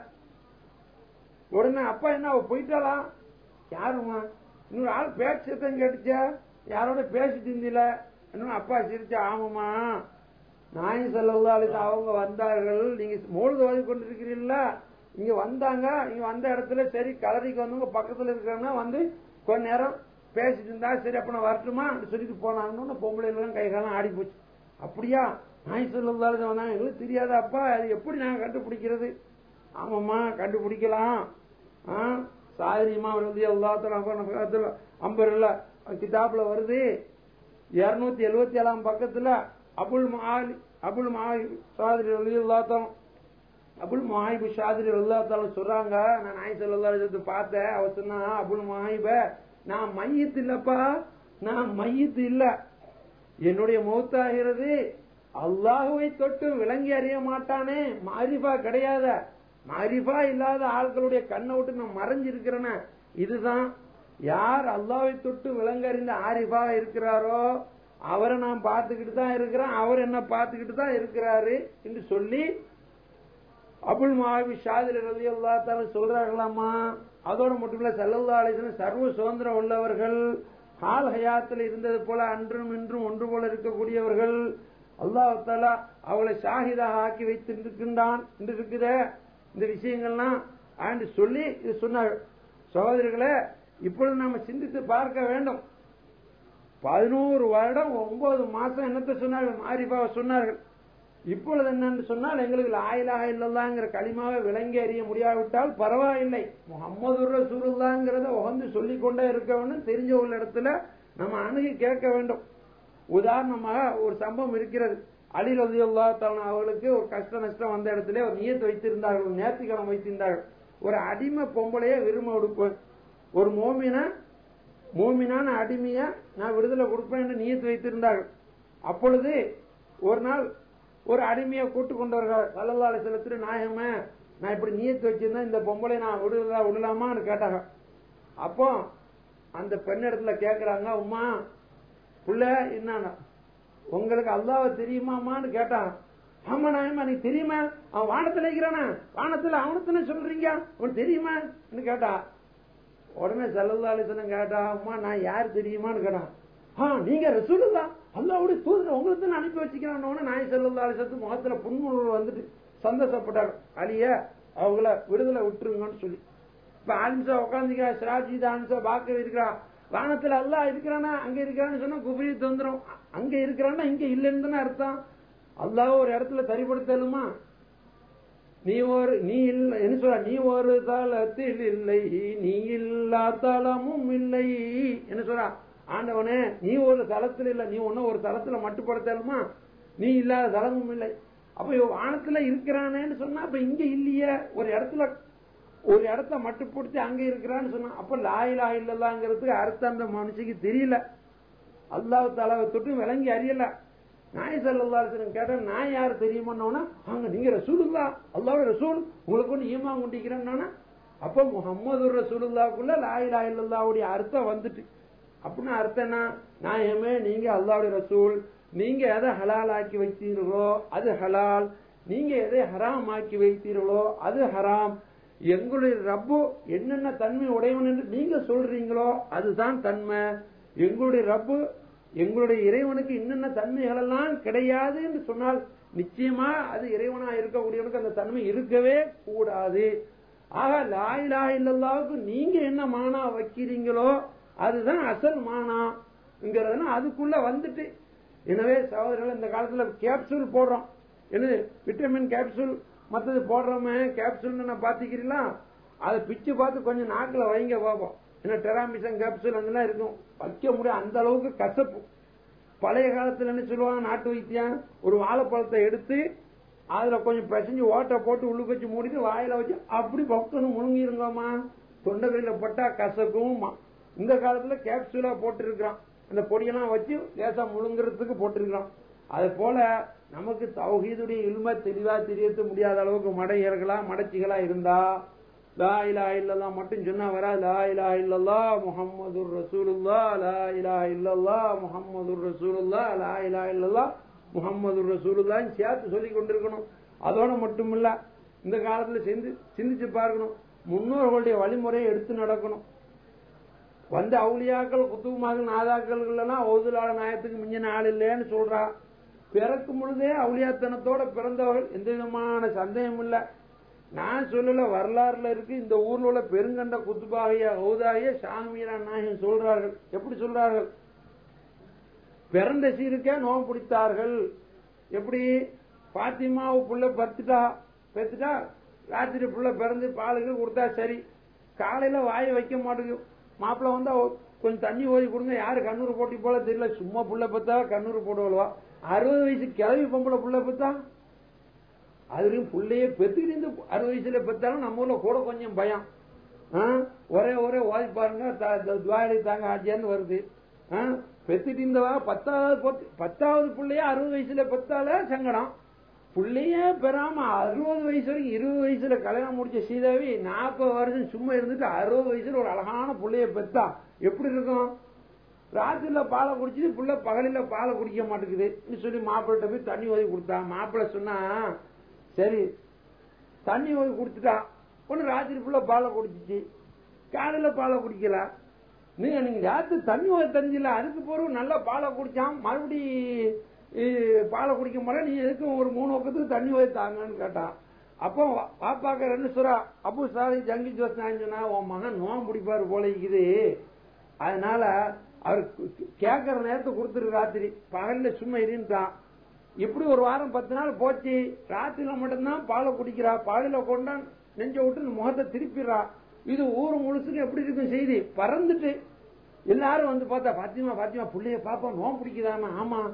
உடனே அப்பா என்ன அவ போயிட்டாலாம் யாருமா இன்னொரு ஆள் பேச்சு சத்தம் கேட்டுச்சா யாரோட பேசிட்டு இருந்தில இன்னும் அப்பா சிரிச்சா ஆமாமா நாய் செல்லா அவங்க வந்தார்கள் நீங்க மூழ்கு ஓதி கொண்டிருக்கிறீங்கள இங்க வந்தாங்க இங்க வந்த இடத்துல சரி கலரிக்கு வந்தவங்க பக்கத்துல இருக்கிறவங்க வந்து கொஞ்ச நேரம் பேசிட்டு இருந்தா சரி அப்ப நான் வரட்டுமா சொல்லிட்டு போனாங்கன்னு பொம்பளை எல்லாம் கை காலம் ஆடி போச்சு அப்படியா நாய் செல்லா வந்தாங்க எங்களுக்கு தெரியாத அப்பா அது எப்படி நாங்க கண்டுபிடிக்கிறது ஆமாம்மா கண்டுபிடிக்கலாம் சாயரியமா வருது எல்லாத்துல அம்பர்ல கிதாப்ல வருது இருநூத்தி எழுபத்தி ஏழாம் பக்கத்துல அபுல் மஹாலி அபுல் மஹாய் சாதிரி அல்லாத்தம் அபுல் மஹாயிபு ஷாதிரி அல்லாத்தாலும் சொல்றாங்க நான் நாய் சொல்லா பார்த்தேன் அவ சொன்னா அபுல் மஹாயிப நான் மையத்து இல்லப்பா நான் மையத்து இல்ல என்னுடைய மௌத்தாகிறது அல்லாஹுவை தொட்டு விளங்கி அறிய மாட்டானே மாரிஃபா கிடையாத மாரிஃபா இல்லாத ஆட்களுடைய கண்ணை விட்டு நான் மறைஞ்சிருக்கிறேன இதுதான் யார் அல்லாவை தொட்டு விளங்கறிந்த ஆரிஃபா இருக்கிறாரோ அவரை நான் பார்த்துக்கிட்டு தான் இருக்கிறேன் அவர் என்ன பார்த்துக்கிட்டு தான் இருக்கிறாரு என்று சொல்லி அபுல் மஹாபி ஷாதில் ரவி அல்லா சொல்றாங்களாமா அதோட மட்டும் இல்ல சல்லல்லா அலிஸ்லாம் சர்வ சுதந்திரம் உள்ளவர்கள் ஹால் ஹயாத்தில் இருந்தது போல அன்றும் இன்றும் ஒன்று போல இருக்கக்கூடியவர்கள் அல்லாஹ் தாலா அவளை ஷாஹிதாக ஆக்கி வைத்திருக்கின்றான் என்று இருக்குத இந்த விஷயங்கள்லாம் ஆண்டு சொல்லி இது சொன்னார் சகோதரர்களே இப்பொழுது நாம சிந்தித்து பார்க்க வேண்டும் பதினோரு வருடம் ஒன்பது மாசம் என்னத்தை சொன்னார்கள் மாரிபாவை சொன்னார்கள் இப்பொழுது என்னன்னு சொன்னால் எங்களுக்கு லாயிலாக இல்லல்லாங்கிற களிமாவை விளங்கி அறிய முடியாவிட்டால் பரவாயில்லை முகமது ரசூலுல்லாங்கிறத உகந்து சொல்லிக் கொண்டே இருக்க வேண்டும் தெரிஞ்ச உள்ள இடத்துல நம்ம அணுகி கேட்க வேண்டும் உதாரணமாக ஒரு சம்பவம் இருக்கிறது அலி ரதி அவர்களுக்கு ஒரு கஷ்ட நஷ்டம் வந்த இடத்துல ஒரு நியத்து வைத்திருந்தார்கள் ஒரு நேர்த்திக்கலம் வைத்திருந்தார்கள் ஒரு அடிமை பொம்பளைய விரும்ப கொடுப்பேன் ஒரு மோமினா மோமினான அடிமையா நான் விடுதலை கொடுப்பேன் என்று நியத்து வைத்திருந்தார்கள் அப்பொழுது ஒரு நாள் ஒரு அடிமையை கூட்டு கொண்டவர்கள் சல்லல்லாஹு அலைஹி வஸல்லம் திரு நாயகமே நான் இப்படி நியத்து வச்சிருந்தேன் இந்த பொம்பளை நான் விடுதலா விடலாமான்னு கேட்டாங்க அப்போ அந்த பெண் இடத்துல கேக்குறாங்க உமா புள்ள என்ன உங்களுக்கு அல்லாஹ் தெரியுமாமான்னு கேட்டான் ஆமா நாயமா நீ தெரியுமா அவன் வானத்துல இருக்கிறானா வானத்துல அவனத்துல சொல்றீங்க அவன் தெரியுமா கேட்டா உடனே சல்லல்லா அலிசனம் கேட்டா அம்மா நான் யார் தெரியுமான்னு கேட்டான் ஆ நீங்க ரசூலுல்லா அல்லாவுடைய தூதர் உங்களுக்கு தான் அனுப்பி வச்சுக்கிறான்னு நாய் சல்லல்லா அலிசத்து முகத்துல புன்முறுவல் வந்துட்டு சந்தோஷப்பட்டார் அலிய அவங்கள விடுதலை விட்டுருங்கன்னு சொல்லி இப்ப ஆலிம்சா உட்காந்துக்கிறா சிராஜித் ஆலிம்சா பாக்க இருக்கிறா வானத்துல அல்லாஹ் இருக்கிறானா அங்க இருக்கிறான்னு சொன்னா குபரி தந்துரும் அங்க இருக்கிறான்னா இங்க இல்லைன்னு தானே அர்த்தம் அல்லாஹ் ஒரு இடத்துல தரிப்படுத்தலுமா நீ ஒரு நீ இல்ல என்ன சொல்ற நீ ஒரு தளத்தில் இல்லை நீ இல்லா தளமும் இல்லை என்ன சொல்ற ஆண்டவனே நீ ஒரு தளத்தில் இல்ல நீ ஒன்னும் ஒரு தளத்துல மட்டுப்படுத்தலுமா நீ இல்லாத தளமும் இல்லை அப்ப இவன் வானத்துல இருக்கிறானேன்னு சொன்னா அப்ப இங்க இல்லையே ஒரு இடத்துல ஒரு இடத்த மட்டுப்படுத்தி அங்க இருக்கிறான்னு சொன்னா அப்ப லாயிலா இல்லல்லாங்கிறதுக்கு அர்த்தம் அந்த மனுஷிக்கு தெரியல அல்லாஹ் தாலாவை தொட்டு விளங்கி அறியல நாய் சல்லா கேட்டா நான் யார் தெரியுமான்னா அவங்க நீங்க ரசூலுல்லா அல்லாவோட ரசூல் உங்களுக்கு ஒன்று ஈமா கொண்டிக்கிறேன்னா அப்ப முகமது ரசூலுல்லாக்குள்ள லாயிலா இல்லல்லாவுடைய அர்த்தம் வந்துட்டு அப்படின்னு அர்த்தம் என்ன நாயமே நீங்க அல்லாவுடைய ரசூல் நீங்க எதை ஹலால் ஆக்கி வைத்தீர்களோ அது ஹலால் நீங்க எதை ஹராம் ஆக்கி வைத்தீர்களோ அது ஹராம் எங்களுடைய ரப்பு என்னென்ன தன்மை உடையவன் என்று நீங்க சொல்றீங்களோ அதுதான் தன்மை எங்களுடைய ரப்பு எங்களுடைய இறைவனுக்கு என்னென்ன தன்மைகள் எல்லாம் கிடையாது என்று சொன்னால் நிச்சயமா அது இறைவனா இருக்கக்கூடியவனுக்கு அந்த தன்மை இருக்கவே கூடாது ஆக லாயிலா இல்லல்லாவுக்கு நீங்க என்ன மானா வைக்கிறீங்களோ அதுதான் அசல் மானாங்கிறதுனா அதுக்குள்ள வந்துட்டு எனவே சகோதரர்கள் இந்த காலத்துல கேப்சூல் போடுறோம் என்னது விட்டமின் கேப்சூல் மற்றது போடுறோமே கேப்சூல் நான் பாத்துக்கிறீங்களா அதை பிச்சு பார்த்து கொஞ்சம் நாக்குல வைங்க பார்ப்போம் ஏன்னா டெராமிசன் கேப்சூல் அதெல்லாம் இருக்கும் வைக்க முடியும் அந்த அளவுக்கு கசப்பு பழைய காலத்துல என்ன சொல்லுவாங்க நாட்டு வைத்தியம் ஒரு வாழைப்பழத்தை எடுத்து அதுல கொஞ்சம் பிசைஞ்சு ஓட்டை போட்டு உள்ளுக்கு வச்சு மூடிட்டு வாயில வச்சு அப்படி பக்கணும் முழுங்கிருங்கம்மா தொண்டைகளில பட்டா கசக்கும் இந்த காலத்துல கேப்சூலா போட்டிருக்கிறான் அந்த பொடியெல்லாம் வச்சு லேசா முழுங்குறதுக்கு போட்டிருக்கிறான் அது போல நமக்கு தௌஹீதுடைய இல்ம தெளிவா தெரியத்த முடியாத அளவுக்கு மடையர்களா மடச்சிகளா இருந்தா லா இலா இல்லல்லா மட்டும் சொன்னா வரா லா இலா இல்லல்லா முஹம்மது ரசூலுல்லா லா இலா இல்லல்லா முஹம்மது ரசூலுல்லா லா இலா இல்லல்லா முஹம்மது ரசூலுல்லான்னு சேர்த்து சொல்லி கொண்டிருக்கணும் அதோட மட்டும் இல்ல இந்த காலத்துல சிந்தி சிந்திச்சு பார்க்கணும் முன்னோர்களுடைய வழிமுறையை எடுத்து நடக்கணும் வந்த அவுளியாக்கள் குத்துவமாக நாதாக்கள் எல்லாம் ஓதுலாட நாயத்துக்கு மிஞ்சின ஆள் இல்லைன்னு சொல்றா பிறக்கும் பொழுதே அவுளியாத்தனத்தோட பிறந்தவர்கள் எந்த விதமான சந்தேகம் இல்லை நான் சொல்லல வரலாறுல இருக்கு இந்த ஊர்ல உள்ள பெருங்கண்ட குத்துபாகிய ஹவுதாகிய ஷாமீரா நாயகம் சொல்றார்கள் எப்படி சொல்றார்கள் பிறந்த சீருக்கே நோம் பிடித்தார்கள் எப்படி பாத்திமாவு புள்ள பத்துட்டா பெத்துட்டா ராத்திரி புள்ள பிறந்து பாலுக்கு கொடுத்தா சரி காலையில வாயை வைக்க மாட்டேங்குது மாப்பிள்ள வந்தா கொஞ்சம் தண்ணி ஓதி கொடுங்க யாரு கண்ணூர் போட்டி போல தெரியல சும்மா புள்ள பத்தா கண்ணூர் போடுவா அறுபது வயசு கிளவி பொம்பளை புள்ள பத்தா அதுலயும் புள்ளையே பெத்துக்கிட்டு இருந்து அறுபது வயசுல பெத்தாலும் நம்ம ஊர்ல கூட கொஞ்சம் பயம் ஒரே ஒரே ஓதி பாருங்க துவாரி தாங்க ஆச்சியான்னு வருது பெத்துட்டு இருந்தவா பத்தாவது பத்தாவது பிள்ளைய அறுபது வயசுல பெத்தால சங்கடம் பிள்ளைய பெறாம அறுபது வயசு வரைக்கும் இருபது வயசுல கல்யாணம் முடிச்ச சீதாவி நாற்பது வருஷம் சும்மா இருந்துட்டு அறுபது வயசுல ஒரு அழகான பிள்ளைய பெத்தா எப்படி இருக்கும் ராத்திரில பாலை குடிச்சிட்டு புள்ள பகலில பாலை குடிக்க மாட்டேங்குது சொல்லி மாப்பிள்கிட்ட போய் தண்ணி ஓதி கொடுத்தா மாப்பிள்ள சொன்னா சரி தண்ணி ஓதி கொடுத்துட்டா ஒண்ணு ராத்திரி புள்ள பாலை குடிச்சிச்சு காலையில பாலை குடிக்கல நீங்க நீங்க ராத்திரி தண்ணி ஓதி தெரிஞ்சில அதுக்கு பிறகு நல்லா பாலை குடிச்சான் மறுபடி பாலை குடிக்க மாட்டேன் நீ எதுக்கும் ஒரு மூணு பக்கத்துக்கு தண்ணி ஓதி தாங்கன்னு கேட்டான் அப்போ பாப்பாக்க ரெண்டு சுரா அபு சாரி ஜங்கி ஜோஸ் சொன்னா உன் மகன் நோம் பிடிப்பாரு போல இருக்குது அதனால அவர் கேட்கற நேரத்தை கொடுத்துரு ராத்திரி பகல்ல சும்மா இருந்துட்டான் இப்படி ஒரு வாரம் பத்து நாள் போச்சு ராத்திரில மட்டும்தான் பாலை குடிக்கிறா பாலில கொண்டா நெஞ்ச விட்டு முகத்தை திருப்பிடுறா இது ஊர் முழுசுக்கு எப்படி இருக்கும் செய்தி பறந்துட்டு எல்லாரும் வந்து பார்த்தா பாத்தியமா பாத்தியமா புள்ளைய பாப்பா நோம் பிடிக்குதாமா ஆமா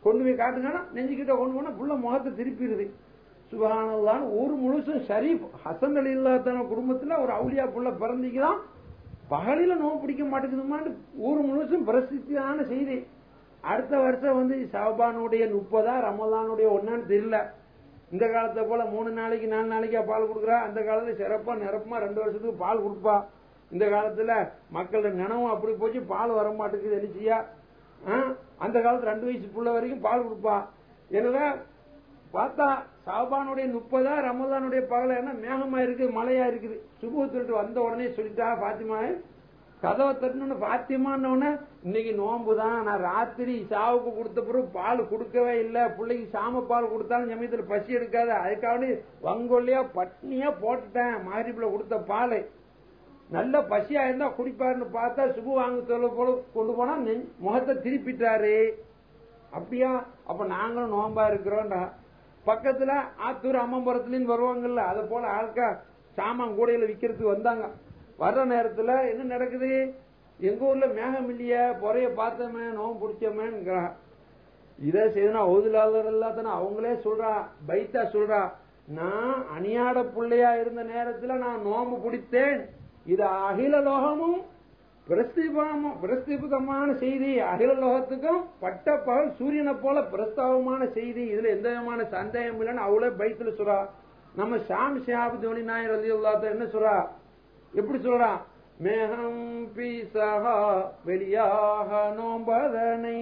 கொண்டு போய் காட்டுங்கன்னா நெஞ்சுக்கிட்ட கொண்டு போனா புள்ள முகத்தை திருப்பிடுது சுபஹானல்லான்னு ஊர் முழுசும் ஷரீப் ஹசன் அலி இல்லாத்தான குடும்பத்துல ஒரு அவுலியா புள்ள பிறந்திக்குதான் பகலில நோவு பிடிக்க மாட்டேங்குதுமான்னு ஊர் முழுசும் பிரசித்தியான செய்தி அடுத்த வருஷம் வந்து ஷாபானுடைய முப்பதா ரமலானுடைய ஒன்னான்னு தெரியல இந்த காலத்தை போல மூணு நாளைக்கு நாலு நாளைக்கா பால் கொடுக்குறா அந்த காலத்துல சிறப்பா நிரப்பமா ரெண்டு வருஷத்துக்கு பால் கொடுப்பா இந்த காலத்துல மக்களோட நினைவும் அப்படி போச்சு பால் வர மாட்டேங்குது எழுச்சியா அந்த காலத்துல ரெண்டு வயசு புள்ள வரைக்கும் பால் கொடுப்பா எனவே பார்த்தா சாபானுடைய முப்பதா ரமலானுடைய பகல என்ன மேகமா இருக்குது மழையா இருக்குது சுபத்துட்டு வந்த உடனே சொல்லிட்டா பாத்திமா கதவை தட்டணும்னு பாத்தியமானவன இன்னைக்கு நோம்பு தான் நான் ராத்திரி சாவுக்கு கொடுத்த பிறகு பால் கொடுக்கவே இல்லை பிள்ளைக்கு சாம பால் கொடுத்தாலும் சமயத்தில் பசி எடுக்காது அதுக்காக வங்கொல்லியா பட்னியா போட்டுட்டேன் மாரிப்புல கொடுத்த பால் நல்ல பசியா இருந்தா குடிப்பாருன்னு பார்த்தா சுபு வாங்க சொல்ல போல கொண்டு போனா நெஞ்- முகத்தை திருப்பிட்டாரு அப்படியா அப்ப நாங்களும் நோம்பா இருக்கிறோம்டா பக்கத்துல ஆத்தூர் அம்மம்புரத்துலன்னு வருவாங்கல்ல அதை போல ஆட்கா சாமான் கூடையில விக்கிறதுக்கு வந்தாங்க வர்ற நேரத்துல என்ன நடக்குது எங்க ஊர்ல மேகம் இல்லையே பொறைய பார்த்தோமே நோம்பு பிடிச்சோமேங்கிறா இதை செய்தனா ஓதுலாளர் எல்லாத்தன அவங்களே சொல்றா பைத்தா சொல்றா நான் அணியாட பிள்ளையா இருந்த நேரத்துல நான் நோம்பு பிடித்தேன் இது அகில லோகமும் பிரஸ்தீபமும் பிரஸ்தீபகமான செய்தி அகில லோகத்துக்கும் பட்ட பகல் சூரியனை போல பிரஸ்தாபமான செய்தி இதுல எந்த விதமான சந்தேகம் இல்லைன்னு அவளே பைத்துல சொல்றா நம்ம ஷாம் ஷியாப் தோனி நாயர் அலி என்ன சொல்றா எப்படி சொல்றா மேகம் பீசகா வெளியாக நோம்பதனை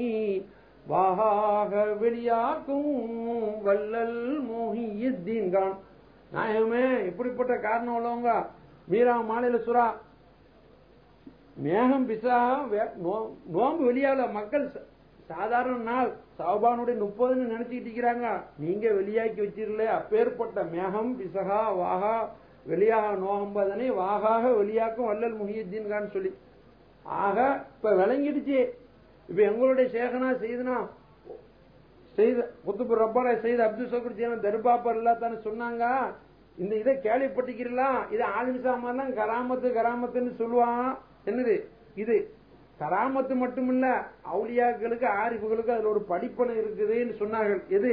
வாக வெளியாக்கும் வல்லல் மோகியுத்தீன் கான் நாயகமே இப்படிப்பட்ட காரணம் உள்ளவங்க மீரா மாநில சுறா மேகம் பிசா நோம்பு வெளியால மக்கள் ச- சாதாரண நாள் சாபானுடைய முப்பதுன்னு நினைச்சுக்கிட்டு இருக்கிறாங்க நீங்க வெளியாக்கி வச்சிரல அப்பேற்பட்ட மேகம் பிசகா வாகா வெளியாக நோகம்பதனை வாகாக வெளியாக்கும் வல்லல் முஹியுத்தீன் கான் சொல்லி ஆக இப்ப விளங்கிடுச்சு இப்ப எங்களுடைய சேகனா செய்தனா செய்த குத்துபு ரப்பார செய்த அப்துல் சகுர் ஜீவன் தர்பாப்பர் தானே சொன்னாங்க இந்த இதை கேள்விப்பட்டிக்கிறீங்களா இது ஆலிம் சாமான் கராமத்து கராமத்துன்னு சொல்லுவான் என்னது இது கராமத்து மட்டுமில்ல அவுலியாக்களுக்கு ஆரிஃபுகளுக்கு அதுல ஒரு படிப்பனை இருக்குதுன்னு சொன்னார்கள் எது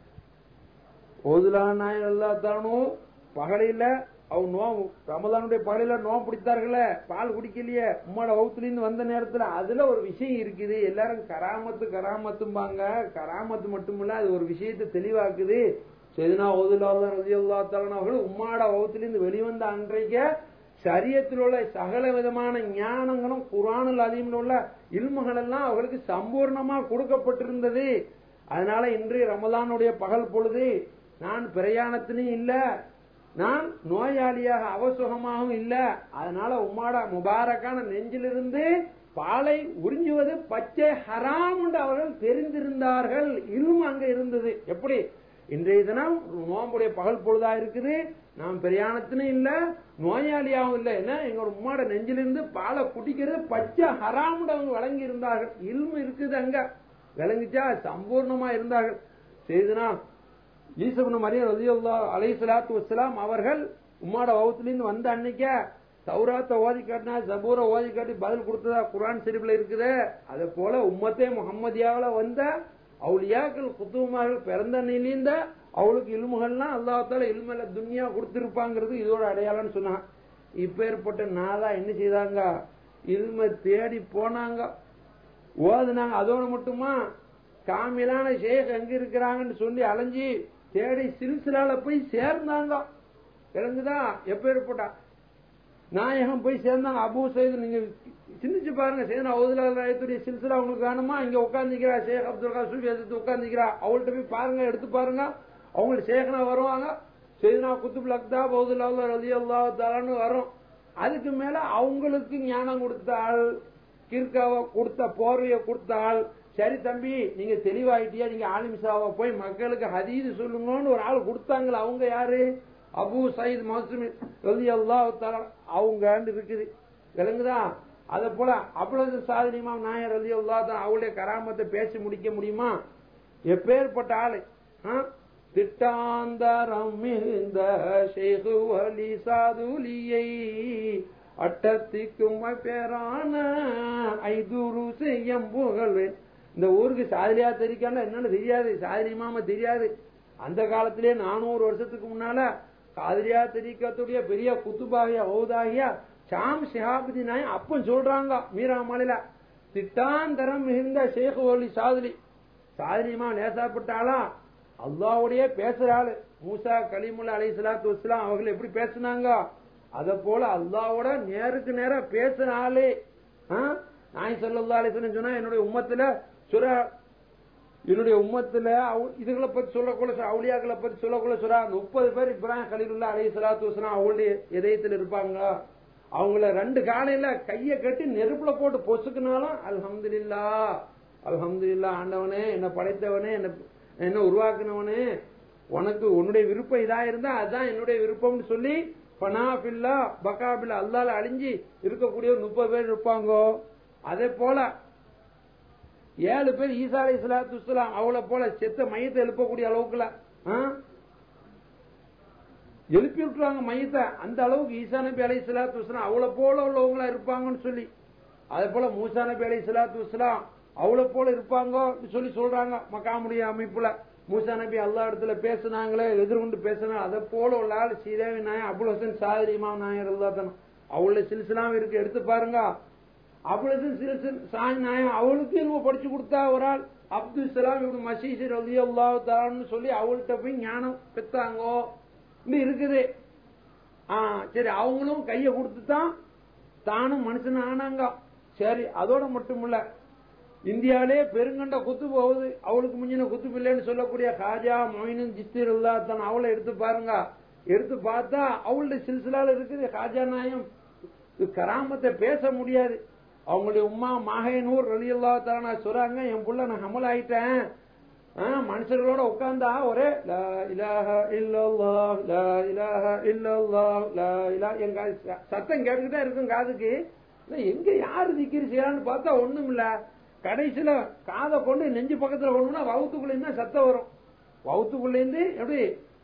ஓதுலா நாயர் அல்லா தானோ பகலையில அவங்க நோ ரமதானுடைய பகலையில நோ பிடித்தார்களே பால் குடிக்கலையே உம்மோட வகுத்துலேருந்து வந்த நேரத்துல அதுல ஒரு விஷயம் இருக்குது எல்லாரும் கராமத்து கராமத்தும்பாங்க கராமத்து மட்டுமில்ல அது ஒரு விஷயத்தை தெளிவாக்குது செதுனா ஓதுலா ரதி அல்லா அவர்கள் உம்மாட வகுத்துலேருந்து வெளிவந்த அன்றைக்கு சரியத்தில் உள்ள சகல விதமான ஞானங்களும் குரானில் அதிகம் உள்ள இல்முகள் எல்லாம் அவர்களுக்கு சம்பூர்ணமா கொடுக்கப்பட்டிருந்தது அதனால இன்று ரமலானுடைய பகல் பொழுது நான் பிரயாணத்திலும் இல்ல நான் நோயாளியாக அவசுகமாகவும் இல்ல அதனால உம்மாட முபாரக்கான நெஞ்சிலிருந்து பாலை உறிஞ்சுவது பச்சை ஹராம் என்று அவர்கள் தெரிந்திருந்தார்கள் இல்மு அங்க இருந்தது எப்படி இன்றைய தினம் நோம்புடைய பகல் பொழுதா இருக்குது நாம் பிரயாணத்திலும் இல்ல நோயாளியாகவும் இல்ல என்ன எங்களோட உம்மாட நெஞ்சிலிருந்து பாலை குடிக்கிறது பச்சை ஹராம்னு அவங்க வழங்கி இருந்தார்கள் இல்மு இருக்குது அங்க விளங்கிச்சா சம்பூர்ணமா இருந்தார்கள் செய்துனா ஈசபுன மரியம் ரதியுல்லா அலை சலாத்து வசலாம் அவர்கள் உம்மாட வகுத்துலேருந்து வந்த அன்னைக்கே தௌராத்த ஓதி காட்டினா ஜபூரை ஓதி காட்டி பதில் கொடுத்ததா குரான் ஷெரீஃப்ல இருக்குது அதே போல உம்மத்தே முகம்மதியாவில் வந்த அவுலியாக்கள் குத்துமார்கள் பிறந்த நிலைந்த அவளுக்கு இல்முகள்லாம் அல்லாத்தால இல்மல துன்யா கொடுத்திருப்பாங்கிறது இதோட அடையாளம்னு சொன்னான் இப்பேற்பட்ட நாதா என்ன செய்தாங்க இல்ம தேடி போனாங்க ஓதுனாங்க அதோட மட்டுமா காமிலான ஷேக் எங்க இருக்கிறாங்கன்னு சொல்லி அலைஞ்சி தேடி சில்சிலால போய் சேர்ந்தாங்க விளங்குதா எப்பேற்பட்டா நாயகம் போய் சேர்ந்தாங்க அபு சைது நீங்க சிந்திச்சு பாருங்க சேதனா ஓதுலாயத்துடைய சில்சிலா உங்களுக்கு வேணுமா இங்க உட்காந்துக்கிறா ஷேக் அப்துல் காசூப் எதிர்த்து உட்காந்துக்கிறா அவங்கள்ட்ட போய் பாருங்க எடுத்து பாருங்க அவங்க ஷேக்னா வருவாங்க செய்தனா குத்துப் லக்தா பௌதுல்லா ரதி அல்லா தாலான்னு வரும் அதுக்கு மேல அவங்களுக்கு ஞானம் கொடுத்த ஆள் கிர்காவை கொடுத்த போர்வையை கொடுத்த ஆள் சரி தம்பி நீங்க தெளிவாயிட்டியா நீங்க ஆலிமிசாவை போய் மக்களுக்கு ஹதீது சொல்லுங்கன்னு ஒரு ஆள் கொடுத்தாங்களா அவங்க யாரு அபு சயீத் மாசுமி ரதி அல்லா அவங்க இருக்குது விளங்குதா அதே போல அவ்வளவு சாதனியமா நாயர் ரதி அல்லா அவளுடைய கராமத்தை பேசி முடிக்க முடியுமா எப்பேற்பட்ட ஆளு ஆ? திட்டாந்தரம் மிகுந்த ஷேகு அலி சாதுலியை அட்டத்திக்கும் பேரான ஐதுரு செய்யம் புகழ்வேன் இந்த ஊருக்கு சாதிலியா தெரிக்காண்டா என்னன்னு தெரியாது சாதிலி இமாம தெரியாது அந்த காலத்திலே நானூறு வருஷத்துக்கு முன்னால காதிரியா தெரிக்கத்துடைய பெரிய குத்துபாகியா ஓதாகியா ஷாம் ஷிஹாபுதி நாயம் அப்ப சொல்றாங்க மீரா மாநில திட்டாந்தரம் மிகுந்த ஷேக் ஒலி சாதிலி சாதிலிமா லேசாப்பட்டாளா அல்லாவுடைய பேசுற ஆளு மூசா கலிமுல்லா அலை சலாத்து வஸ்லாம் அவர்கள் எப்படி பேசுனாங்க அத போல அல்லாவோட நேருக்கு நேரா பேசுற ஆளு ஆ? நாய் சொல்லல்லா அலிஸ்லாம் சொன்னா என்னுடைய உம்மத்துல சுர என்னுடைய உம்மத்துல அவ- இதுகளை பத்தி சொல்லக்குள்ள சுரா, அவுலியாக்களை பத்தி சொல்லக்குள்ள சுரா முப்பது பேர் இப்ராஹிம் கலீலுல்லா அலைஹி ஸலாத்து வஸலாம் அவங்களுடைய இதயத்தில் இருப்பாங்க அவங்கள ரெண்டு காலையில கைய கட்டி நெருப்புல போட்டு பொசுக்குனாலும் அல்ஹம்துலில்லா அல்ஹம்துலில்லா ஆண்டவனே என்ன படைத்தவனே என்ன என்ன உருவாக்குனவனே உனக்கு உன்னுடைய விருப்பம் இதா இருந்தா அதான் என்னுடைய விருப்பம்னு சொல்லி பனாபில்லா பகாபில்லா அல்லால அழிஞ்சு இருக்கக்கூடிய ஒரு முப்பது பேர் இருப்பாங்க அதே போல ஏழு பேர் ஈசா அலை சலாத்து வஸ்ஸலாம் அவளை போல செத்த மையத்தை எழுப்பக்கூடிய அளவுக்குல ஆ? எழுப்பி விட்டுருவாங்க மையத்தை அந்த அளவுக்கு ஈசா நபி அலை சலாத்து வஸ்லாம் அவளை போல உள்ளவங்களா இருப்பாங்கன்னு சொல்லி அதே போல மூசா நபி அலை சலாத்து வஸ்லாம் அவளை போல இருப்பாங்க சொல்லி சொல்றாங்க மக்காமுடைய அமைப்புல மூசா நபி அல்லா இடத்துல பேசுனாங்களே எதிர்கொண்டு பேசினா அதை போல உள்ள ஆள் சீதேவி நாயன் அபுல் ஹசன் சாதிரி இமாம் நாயர் இருந்தாத்தனம் அவள சில்சிலாம் இருக்கு எடுத்து பாருங்க அவ்வளவு சிறுசன் சாய் நாயம் அவளுக்கு இவங்க படிச்சு கொடுத்தா ஒரு ஆள் அப்துல் சலாம் இப்படி மசீசி ரலி அல்லாஹ் சொல்லி அவள்கிட்ட போய் ஞானம் பெத்தாங்கோ இப்படி இருக்குது ஆ சரி அவங்களும் கைய கொடுத்து தான் தானும் மனுஷன் ஆனாங்க சரி அதோட மட்டும் இல்ல இந்தியாவிலே பெருங்கண்ட குத்து போகுது அவளுக்கு முன்னின குத்து பிள்ளைன்னு சொல்லக்கூடிய காஜா மொயினும் ஜிஸ்திர் இல்லா தான் அவளை எடுத்து பாருங்க எடுத்து பார்த்தா அவளுடைய சில்சிலால இருக்குது காஜா நாயம் இது கராமத்தை பேச முடியாது அவங்களுடைய உம்மா மாகையனூர் ரலியல்லா தானா சொல்றாங்க என் புள்ள நான் ஹமல் ஆயிட்டேன் ஆ, மனுஷர்களோட உட்கார்ந்தா ஒரே லா இலாஹ இல்லல்லாஹ் லா இலாஹ இல்லல்லாஹ் லா இலா எங்க ச- சத்தம் கேட்டுக்கிட்டே இருக்கும் காதுக்கு இல்ல, எங்க யாரு திக்கிரி செய்யறான்னு பார்த்தா ஒண்ணும் இல்ல கடைசியில காதை கொண்டு நெஞ்சு பக்கத்துல கொண்டுனா வவுத்துக்குள்ள இருந்தா சத்தம் வரும் வவுத்துக்குள்ள இருந்து எப்படி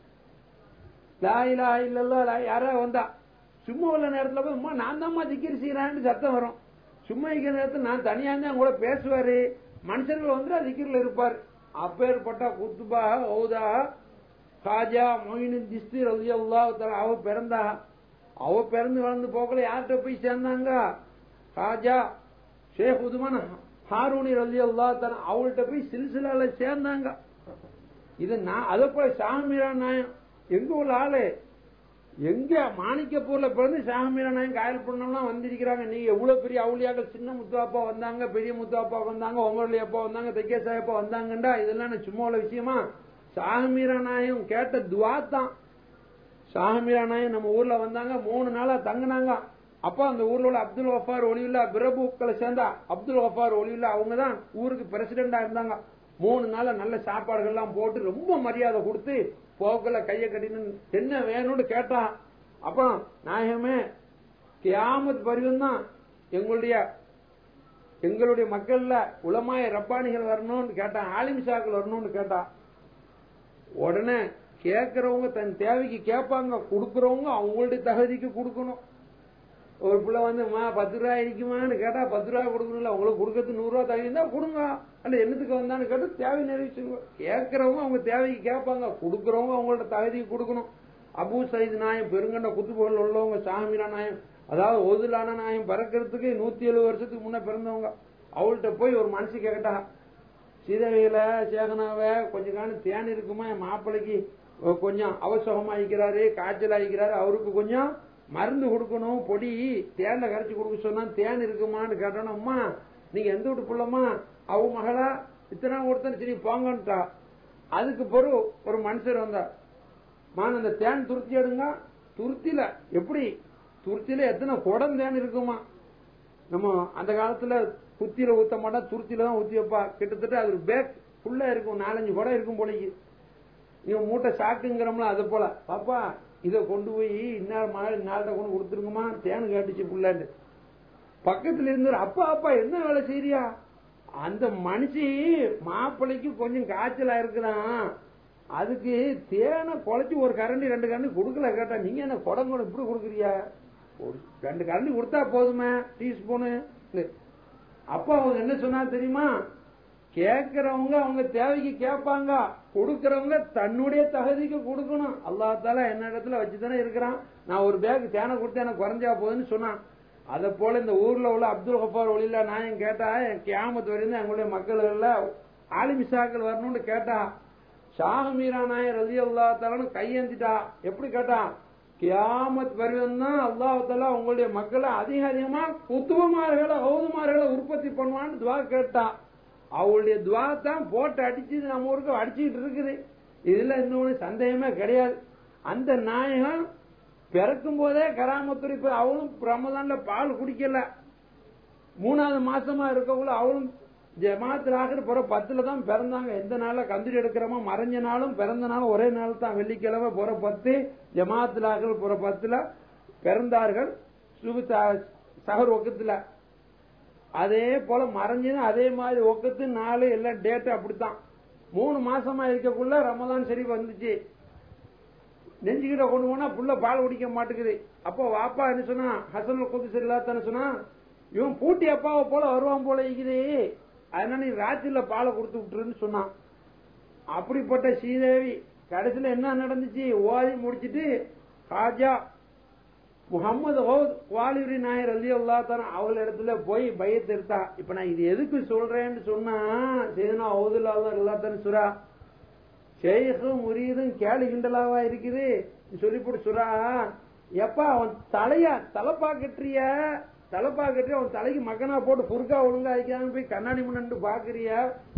லா இலா இல்லல்லா லா யாரா வந்தா சும்மா உள்ள நேரத்துல போய் அம்மா நான் தான்மா திக்கிரி செய்யறான்னு சத்தம் வரும் சும்மா இருக்கிற நேரத்துல நான் தனியா இருந்தா கூட பேசுவாரு மனுஷர்கள் வந்து திக்கிரில் இருப்பார் அப்பேற்பட்ட குத்துபா ஓதா காஜா மொயினின் திஸ்தி ரவி அவ பிறந்தா அவ பிறந்து வளர்ந்து போகல யார்கிட்ட போய் சேர்ந்தாங்க காஜா ஷேக் உதுமான் ஹாரூனி ரலி அல்லா அவள்கிட்ட போய் சில்சிலால சேர்ந்தாங்க இது நான் அதை போல சாமிரா நாயம் எங்க உள்ள ஆளு எங்க மாணிக்கப்பூர்ல பிறந்து சாமிரா நாயம் காயல் பண்ணலாம் வந்திருக்கிறாங்க நீங்க எவ்வளவு பெரிய அவுளியாக்கள் சின்ன முத்துவாப்பா வந்தாங்க பெரிய முத்துவாப்பா வந்தாங்க உங்களுடைய அப்பா வந்தாங்க தெக்கே சாயப்பா வந்தாங்கண்டா இதெல்லாம் என்ன சும்மா உள்ள விஷயமா சாமிரா நாயம் கேட்ட துவா தான் சாமிரா நாயம் நம்ம ஊர்ல வந்தாங்க மூணு நாளா தங்கினாங்க அப்ப அந்த ஊர்ல உள்ள அப்துல் வஃபார் ஒலியுல்லா பிரபுக்களை சேர்ந்தா அப்துல் வஃபார் ஒலியுல்லா அவங்க தான் ஊருக்கு பிரசிடண்டா இருந்தாங்க மூணு நாளா நல்ல சாப்பாடுகள் எல்லாம் போட்டு ரொம்ப மரியாதை கொடுத்து போக்கல கைய கட்டின்னு என்ன வேணும்னு கேட்டான் அப்புறம் நாயகமே கியாமத் பரிவம் தான் எங்களுடைய எங்களுடைய மக்கள்ல உலமாய ரப்பானிகள் வரணும்னு கேட்டான் ஆலிமிசாக்கள் வரணும்னு கேட்டான் உடனே கேட்கறவங்க தன் தேவைக்கு கேட்பாங்க கொடுக்கறவங்க அவங்களுடைய தகுதிக்கு கொடுக்கணும் ஒரு பிள்ளை வந்து மா பத்து ரூபாய் இருக்குமான்னு கேட்டா பத்து ரூபாய் கொடுக்கணும்ல உங்களுக்கு கொடுக்கறது நூறு ரூபாய் தகுதி இருந்தா கொடுங்க அல்ல என்னத்துக்கு வந்தான்னு கேட்டு தேவை நிறைவேற்றுங்க கேட்கறவங்க அவங்க தேவைக்கு கேட்பாங்க கொடுக்கறவங்க அவங்களோட தகுதிக்கு கொடுக்கணும் அபு சயித் நாயம் பெருங்கண்ட குத்துப்புகள் உள்ளவங்க சாமிரா நாயம் அதாவது ஒதுலான நாயம் பிறக்கிறதுக்கு நூத்தி எழுபது வருஷத்துக்கு முன்ன பிறந்தவங்க அவள்கிட்ட போய் ஒரு மனுஷி கேட்டா சீதவையில சேகனாவ கொஞ்ச காலம் தேன் இருக்குமா என் மாப்பிள்ளைக்கு கொஞ்சம் அவசரமாயிக்கிறாரு காய்ச்சல் ஆகிக்கிறாரு அவருக்கு கொஞ்சம் மருந்து கொடுக்கணும் பொடி தேன்ல கரைச்சி கொடுக்க சொன்னா தேன் இருக்குமான்னு கேட்டோன்னா அம்மா நீங்க எந்த வீட்டு புள்ளம்மா அவ மகளா இத்தனை ஒருத்தன் சரி போங்கன்ட்டா அதுக்கு பிறகு ஒரு மனுஷர் வந்தார் மான அந்த தேன் துருத்தி எடுங்க துருத்தில எப்படி துருத்தில எத்தனை குடம் தேன் இருக்குமா நம்ம அந்த காலத்துல குத்தியில ஊத்த மாட்டா துருத்தில தான் ஊத்தி வைப்பா கிட்டத்தட்ட அது ஒரு பேக் ஃபுல்லா இருக்கும் நாலஞ்சு குடம் இருக்கும் போலக்கு இவன் மூட்டை சாக்குங்கிறோம்ல அது போல பாப்பா இதை கொண்டு போய் இன்னார் மாதிரி நாள்கிட்ட கொண்டு கொடுத்துருங்கம்மா தேன் காட்டுச்சு புள்ளாண்டு பக்கத்துல இருந்து அப்பா அப்பா என்ன வேலை செய்றியா அந்த மனுஷி மாப்பிள்ளைக்கு கொஞ்சம் காய்ச்சலா இருக்குதான் அதுக்கு தேனை குழைச்சி ஒரு கரண்டி ரெண்டு கரண்டி கொடுக்கல கேட்டா நீங்க என்ன குடம் கூட இப்படி கொடுக்குறியா ஒரு ரெண்டு கரண்டி கொடுத்தா போதுமே டீஸ்பூனு அப்பா அவங்க என்ன சொன்னா தெரியுமா கேட்கறவங்க அவங்க தேவைக்கு கேட்பாங்க கொடுக்கறவங்க தன்னுடைய தகுதிக்கு கொடுக்கணும் அல்லாஹால என்ன இடத்துல வச்சுதானே இருக்கிறான் நான் ஒரு பேக் தேனை கொடுத்து எனக்கு குறைஞ்சா போகுதுன்னு சொன்னான் அதை போல இந்த ஊர்ல உள்ள அப்துல் கஃபார் ஒளியில நான் கேட்டா என் கியாமத்து வரையும் எங்களுடைய மக்கள் ஆலிமிசாக்கள் வரணும்னு கேட்டா ஷாஹ் மீரா நாயர் ரதி அல்லா கையேந்திட்டா எப்படி கேட்டா கியாமத் வரையும் தான் அல்லாஹால உங்களுடைய மக்களை அதிக அதிகமா குத்துவமார்களை ஹவுதுமார்களை உற்பத்தி பண்ணுவான்னு துவா கேட்டா அவளுடைய துவா தான் போட்டு அடிச்சு நம்ம ஊருக்கு அடிச்சுட்டு இருக்குது இதுல இன்னொன்னு சந்தேகமே கிடையாது அந்த நாயகம் பிறக்கும் போதே கராமத்துறை இப்ப அவளும் ரமதான்ல பால் குடிக்கல மூணாவது மாசமா இருக்கக்குள்ள அவளும் ஜமாத்தில் ஆகிற பிற பத்துல தான் பிறந்தாங்க எந்த நாள்ல கந்திரி எடுக்கிறோமோ மறைஞ்ச நாளும் பிறந்த நாளும் ஒரே நாள் தான் வெள்ளிக்கிழமை புற பத்து ஜமாத்தில் ஆகிற புற பத்துல பிறந்தார்கள் சுபு சகர் ஒக்கத்துல அதே போல மறைஞ்சதும் அதே மாதிரி ஒக்கத்து நாலு எல்லாம் டேட் அப்படித்தான் மூணு மாசமா இருக்கக்குள்ள ரமதான் சரி வந்துச்சு நெஞ்சுக்கிட்ட கொண்டு போனா புள்ள பால் குடிக்க மாட்டேங்குது அப்போ வாப்பா என்ன சொன்னா ஹசன் குத்து சரியில்லாத்தான சொன்னா இவன் பூட்டி அப்பாவை போல வருவான் போல இருக்குது அதனால நீ ராத்திரில பாலை கொடுத்து விட்டுருன்னு சொன்னான் அப்படிப்பட்ட ஸ்ரீதேவி கடைசியில என்ன நடந்துச்சு ஓதி முடிச்சிட்டு ஹாஜா முகமது வாலிபுரி நாயர் அலி அல்லா தான அவள் இடத்துல போய் பயத்தை எடுத்தா இப்ப நான் இது எதுக்கு சொல்றேன்னு சொன்னா சேதனா அவுதுல்லா அல்லா தானே சுரா ஷேഖும் முரீதும் கேளு கிண்டலாவா இருக்குது சொல்லி போட்டு சுரா எப்பா அவன் தலையா தலைப்பா கட்டுறிய தலைப்பா கட்டி அவன் தலைக்கு மக்கனா போட்டு புருக்கா ஒழுங்கா வைக்காம போய் கண்ணாடி முன்னு பாக்குறிய